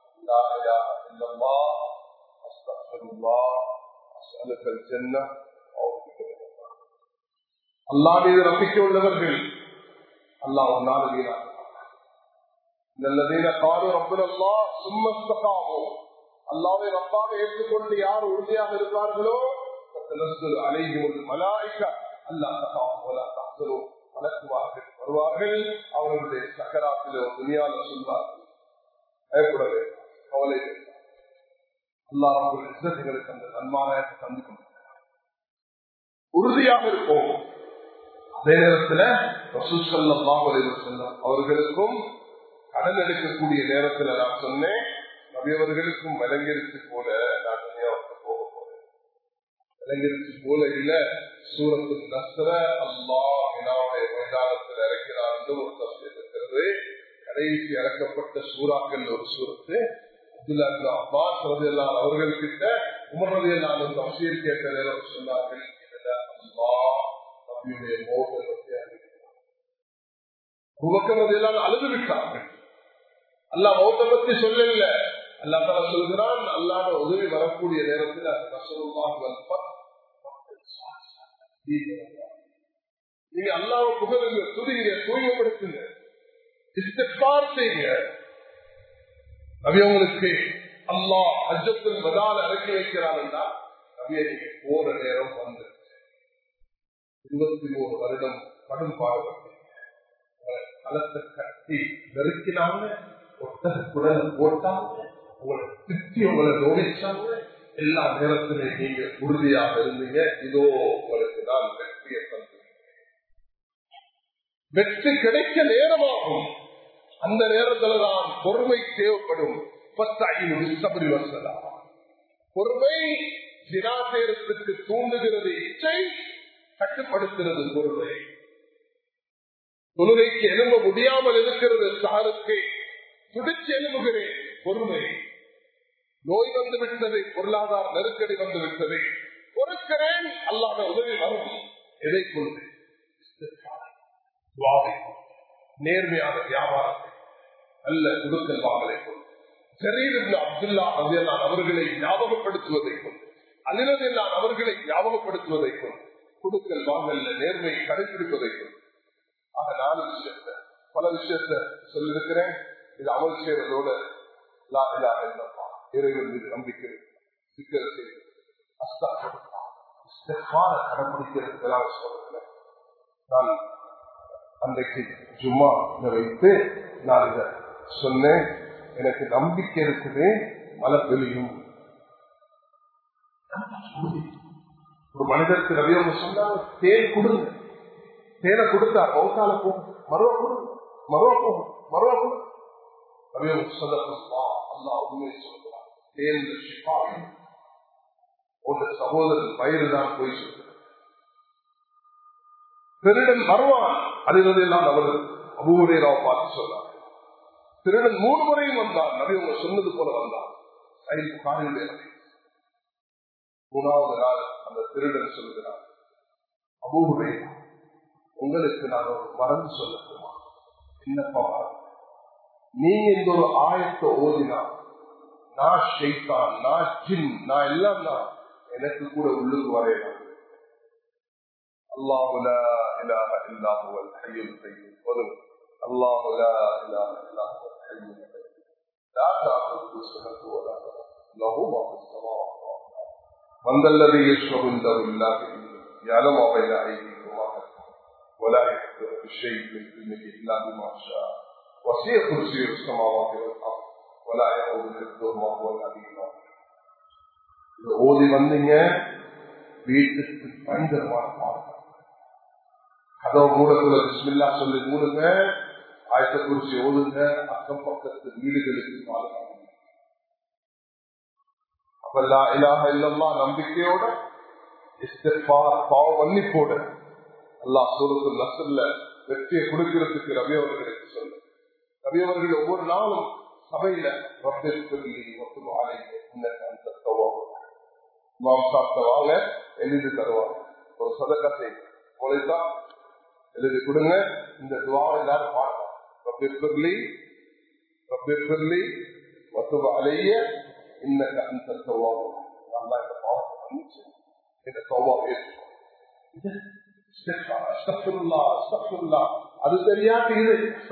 அல்லா மீது நம்பிக்கை உள்ளவர்கள் அல்லா ஒரு நாள் வீணாக நல்லதீன காடு ரப்பனல்லா சும்மஸ்தகாவும் அல்லாவை ரப்பாக ஏற்றுக்கொண்டு யார் உறுதியாக இருக்கிறார்களோ அலைகும் மலாய்க்க அல்லா தகாவும் வளர்க்குவார்கள் வருவார்கள் அவர்களுடைய சக்கராத்தில் துணியால சொல்வார்கள் பயப்படவே கவலை அல்லா எங்களுக்கு அந்த நன்மாராயத்தை தந்து கொண்டிருக்கிறார் உறுதியாக இருப்போம் அதே நேரத்தில் செல்லம் அவர்களுக்கும் கடன் எடுக்கக்கூடிய நேரத்தில் நான் சொன்னேன் நபியவர்களுக்கும் விலங்கிருச்சு போல நான் தனியாக போக போறேன் விலங்கிருச்சு போல இல்ல சூரத்து நஸ்ர அல்லா வினாவுடைய மைதானத்தில் இறக்கிறார் என்று ஒரு தஸ்மீர் இருக்கிறது கடைசி இறக்கப்பட்ட சூறாக்கள் ஒரு சூரத்து அப்துல்லா அப்பாஸ் ரதியல்லான் அவர்கள் கிட்ட உமர் ரதியல்லான் தப்சீர் கேட்ட நேரம் சொன்னார்கள் இதுல அல்லா நபியுடைய மோகத்தை பற்றி அறிவிக்கிறார் உபக்கம் ரதியல்லான் அழுது விட்டார்கள் அல்லா மௌத்த பத்தி சொல்லல அல்லா தலா சொல்கிறான் அல்லாத உதவி வரக்கூடிய நேரத்தில் நீங்க அல்லாவை புகழுங்க துதிங்க தூய்மைப்படுத்துங்க இஸ்தார் செய்யுங்க நபியவங்களுக்கு அல்லா அஜத்தில் பதால இறக்கி வைக்கிறான்னா நபிய நீங்க போற நேரம் வந்து இருபத்தி மூணு வருடம் கடும் பாடுபட்டீங்க களத்தை கட்டி நெருக்கினாங்க ஒட்டக குடலை போட்டாங்க உங்களை திட்டி உங்களை நோடிச்சாங்க எல்லா நேரத்திலும் நீங்க உறுதியாக இருந்தீங்க இதோ உங்களுக்கு நான் வெற்றியை தந்து வெற்றி கிடைக்க நேரமாகும் அந்த நேரத்துல தான் பொறுமை தேவைப்படும் சபரி வசதா பொறுமை தினாசேரத்துக்கு தூண்டுகிறது இச்சை கட்டுப்படுத்துகிறது பொறுமை தொழுகைக்கு எழும்ப முடியாமல் இருக்கிறது சாருக்கு துடிச்சு எழுப்புகிறேன் பொறுமை நோய் வந்து விட்டது பொருளாதார நெருக்கடி வந்து விட்டது பொறுக்கிறேன் அல்லாத உதவி வரும் எதை கொண்டு நேர்மையான வியாபாரத்தை நல்ல குடுக்கல் வாங்கலை கொண்டு ஜரீர் அப்துல்லா ரவியல்லான் அவர்களை ஞாபகப்படுத்துவதை கொண்டு அலிரதில்லான் அவர்களை ஞாபகப்படுத்துவதை கொண்டு குடுக்கல் வாங்கல்ல நேர்மையை கடைபிடிப்பதை கொண்டு ஆக நாலு விஷயத்த பல விஷயத்த சொல்லிருக்கிறேன் இது அமல் செய்யறதோட இறைவன் மீது நம்பிக்கை சிக்கல செய்வது கடைபிடிக்கிறதுக்கெல்லாம் சொல்றேன் நான் அன்றைக்கு ஜும்மா வைத்து நான் இத சொன்னேன் எனக்கு நம்பிக்கை இருக்குது மழை வெளியும் ஒரு மனிதருக்கு ரவி அவங்க சொன்னாங்க தேன் கொடுங்க தேனை கொடுத்தார் மௌத்தால போகும் மருவா கொடுங்க மருவா போகும் மருவா கொடுங்க ரவி அவங்க சொல்ல அல்லா உண்மை சொல்கிறார் தேன் ஷிஃபா உங்க சகோதரன் வயிறு தான் போய் சொல்கிறார் திருடன் வருவான் அதிலெல்லாம் அவர் அபூரையராவை பார்த்து சொன்னார் திருடன் மூணு முறையும் வந்தான் நபி உங்க சொன்னது போல வந்தான் சைல் காலையிலே மூணாவது நாள் அந்த திருடன் சொல்கிறார் அபூரை உங்களுக்கு நான் ஒரு மறந்து சொல்லட்டுமா என்னப்பா நீங்க இந்த ஒரு ஆயத்தை ஓதினா நான் ஷெய்தான் நான் ஜின் நான் எல்லாம் தான் எனக்கு கூட உள்ளுக்கு வரையலாம் الله لا إله إلا هو الحي القيوم قل الله لا إله إلا هو الحي القيوم لا تأخذه سنة ولا نوم له ما في السماوات والأرض من ذا الذي يشفع عنده إلا بإذنه يعلم ما بين أيديهم وما خلفهم ولا يحدث بشيء من علمه إلا بما شاء وسيع كرسي السماوات والأرض ولا يعود حفظهما وهو العلي العظيم இது ஓதி வந்தீங்க வீட்டுக்கு பயங்கரமான பாடம் கதவு மூடக்குள்ள பிஸ்மில்லா சொல்லி மூடுங்க ஆயத்த குறிச்சி ஓதுங்க அக்கம் பக்கத்து வீடுகளுக்கு பாதுகாப்பு அப்பல்லா இலாக இல்லம்மா நம்பிக்கையோட பாவ மன்னிப்போட அல்லா சூரத்து நசல்ல வெற்றியை கொடுக்கிறதுக்கு ரவி அவர்களுக்கு சொல்லு ரவி அவர்கள் ஒவ்வொரு நாளும் சபையில ரப்பிற்கு ஒத்து அந்த மாம் சாப்பிட்ட வாங்க எழுதி தருவாங்க ஒரு சதக்கத்தை கொலைத்தா எழுதி கொடுங்க இந்த துவாவை எல்லாரும் பார்க்கலாம் ரப்பிர்லி ரப்பிர்லி வத்துவ அலைய இன்னக்கு அந்த தவாவும் நல்லா இந்த பாவத்தை மன்னிச்சு இந்த தவாவை அது தெரியாது இது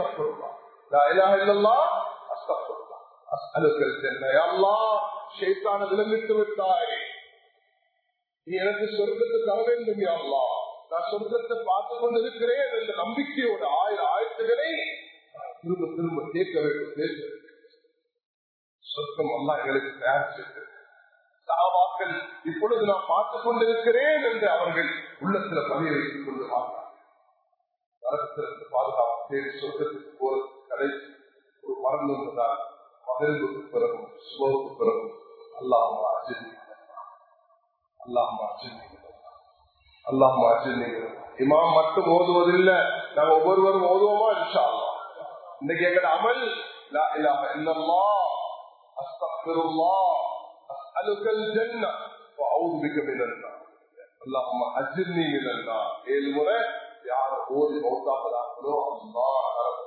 விளம்பிட்டு விட்டாய் நீ எனக்கு சொர்க்கத்தை தர வேண்டும் யாழ்லா நான் சொர்க்கத்தை பார்த்து கொண்டிருக்கிறேன் என்ற நம்பிக்கையோட ஆயிரம் ஆயிரத்துகளை திரும்ப திரும்ப கேட்க வேண்டும் பேச சொர்க்கம் அல்லா எங்களுக்கு தயார் செய்து சாவாக்கள் இப்பொழுது நான் பார்த்துக் கொண்டிருக்கிறேன் என்று அவர்கள் உள்ளத்துல பதிய வைத்துக் கொண்டு நரகத்திலிருந்து பாதுகாப்பு தேடி சொர்க்கத்துக்கு போறது கடைசி ஒரு மறந்து வந்ததால் மகிழ்வுக்கு பிறகும் சுபவுக்கு பிறகும் அல்லாஹ் அஜினி அல்லாஹ் அஜினி அல்லாஹ் அஜினி இமாம் மட்டும் ஓதுவதில்லை நாங்க ஒவ்வொருவரும் ஓதுவோமா இன்ஷா அல்லா இன்னைக்கு எங்கட அமல் லா இலாஹ இல்லல்லாஹ் அஸ்தக்ஃபிருல்லாஹ் அஸ்அலுக الجنة واعوذ بك من النار اللهم اجرني من النار ஏழு முறை யார் ஓதி மௌத்தாப்பதாங்களோ அல்லாஹ்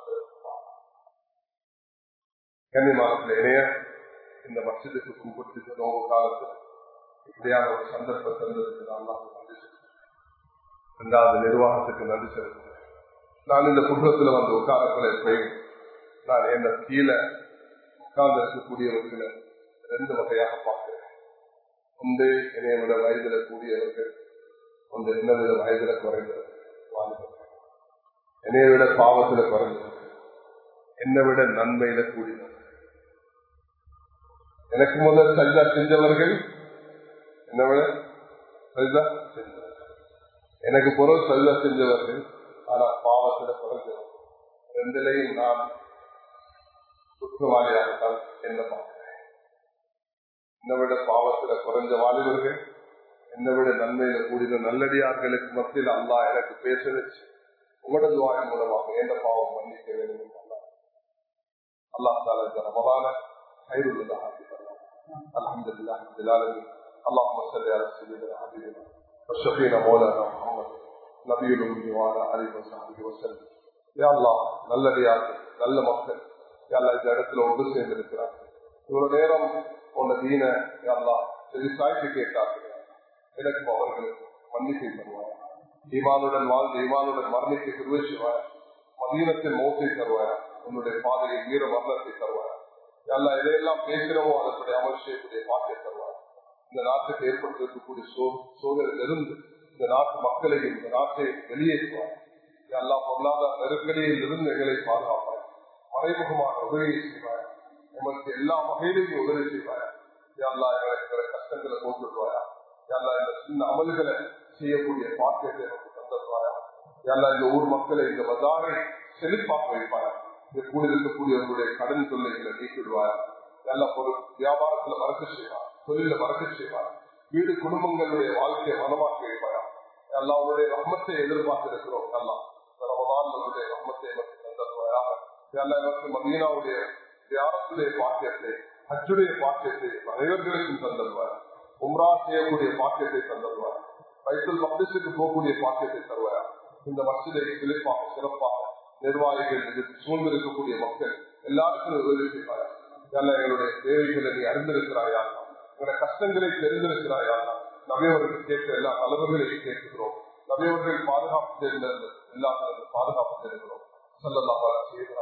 கண்ணியமானத்தில் இணைய இந்த மசிதுக்கு கூப்பிட்டு நோவு காலத்தில் இப்படியான ஒரு சந்தர்ப்பம் தந்ததுக்கு நான் இரண்டாவது நிர்வாகத்துக்கு நன்றி செலுத்துகிறேன் நான் இந்த குடும்பத்தில் வந்து உட்காரங்களை போய் நான் என்ன கீழே உட்கார்ந்து இருக்கக்கூடியவர்களை ரெண்டு வகையாக பார்க்கிறேன் ஒன்று என்னை விட வயதில கூடியவர்கள் ஒன்று என்ன விட வயதில குறைந்தவர்கள் வாழ்ந்தவர்கள் என்னை விட பாவத்துல குறைந்தவர்கள் என்னை விட நன்மையில கூடியவர்கள் எனக்கு முதல் சஜா செஞ்சவர்கள் என்ன விட சஜா செஞ்சவர்கள் எனக்கு பொருள் சஜா செஞ்சவர்கள் ஆனா பாவத்துல குறைஞ்சவர்கள் ரெண்டிலையும் நான் குற்றவாளியாகத்தான் என்ன பார்க்கிறேன் என்னை விட பாவத்துல குறைஞ்ச வாலிபர்கள் என்னை விட நன்மையில கூடிய நல்லடியார்களுக்கு மத்தியில் அல்லா எனக்கு பேச வச்சு உங்களோட துவாயம் மூலமாக எந்த பாவம் மன்னிக்க வேண்டும் அல்லா தால இந்த ரமதான கைருள்ளதாக الحمد لله رب العالمين اللهم صل على سيدنا حبيبنا وشفينا مولانا محمد نبي الأمي وعلى آله وصحبه وسلم يا الله நல்லடியார்கள் நல்ல மக்கள் யாரா இந்த இடத்துல ஒன்று சேர்ந்திருக்கிறார் இவ்வளவு நேரம் உன்ன தீன யாரா சாய்த்து கேட்டார்கள் எனக்கும் அவர்களுக்கு மன்னிக்கை தருவார் ஈமானுடன் வாழ்ந்து ஈமானுடன் மரணிக்க திருவேசுவார் மதீனத்தின் மோசை தருவார் உன்னுடைய பாதையை வீர மரணத்தை தருவார் எல்லா இதையெல்லாம் பேசுகிறோமோ அதனுடைய அமல் செய்யக்கூடிய பாட்டை தருவார் இந்த நாட்டுக்கு ஏற்பட்டிருக்கக்கூடிய சோதனையிலிருந்து இந்த நாட்டு மக்களையும் இந்த நாட்டை வெளியேற்றுவார் எல்லா பொருளாதார நெருக்கடியில் இருந்து எங்களை பாதுகாப்பார் மறைமுகமான உதவியை செய்வார் எமக்கு எல்லா வகையிலையும் உதவி செய்வார் எல்லா எங்களை கஷ்டங்களை போட்டுருவாயா எல்லா இந்த சின்ன அமல்களை செய்யக்கூடிய பாக்கியத்தை நமக்கு தந்தருவாயா எல்லா இந்த ஊர் மக்களை இந்த பஜாரை செழிப்பாக்க வைப்பாயா இந்த கூட இருக்கக்கூடியவர்களுடைய கடன் தொல்லைகளை நீக்கிடுவாயா நல்ல ஒரு வியாபாரத்துல மறக்க செய்வார் தொழில மறக்க செய்வார் வீடு குடும்பங்களுடைய வாழ்க்கையை மனமாக்கி வைப்பாயா எல்லாருடைய ரம்மத்தை எதிர்பார்த்து இருக்கிறோம் எல்லாம் ரமதானுடைய ரம்மத்தை நமக்கு தந்தருவாயாக எல்லாம் எனக்கு மதீனாவுடைய தியானத்துடைய பாக்கியத்தை அச்சுடைய பாக்கியத்தை அனைவர்களுக்கும் தந்தருவார் உம்ரா செய்யக்கூடிய பாக்கியத்தை தந்தருவார் வைத்தல் மக்தசுக்கு போகக்கூடிய பாக்கியத்தை தருவார் இந்த மசிதை சிறப்பாக சிறப்பாக நிர்வாகிகள் இது சூழ்ந்திருக்கக்கூடிய மக்கள் எல்லாருக்கும் உதவி செய்வார் எங்களுடைய தேவைகளை நீ அறிந்திருக்கிறாயா எங்களுடைய கஷ்டங்களை தெரிந்திருக்கிறாயா நவியவர்கள் கேட்கிற எல்லா தலைவர்களையும் கேட்கிறோம் நவியவர்கள் பாதுகாப்பு தெரிந்த எல்லா பாதுகாப்பு தெரிகிறோம் சொல்லலாம்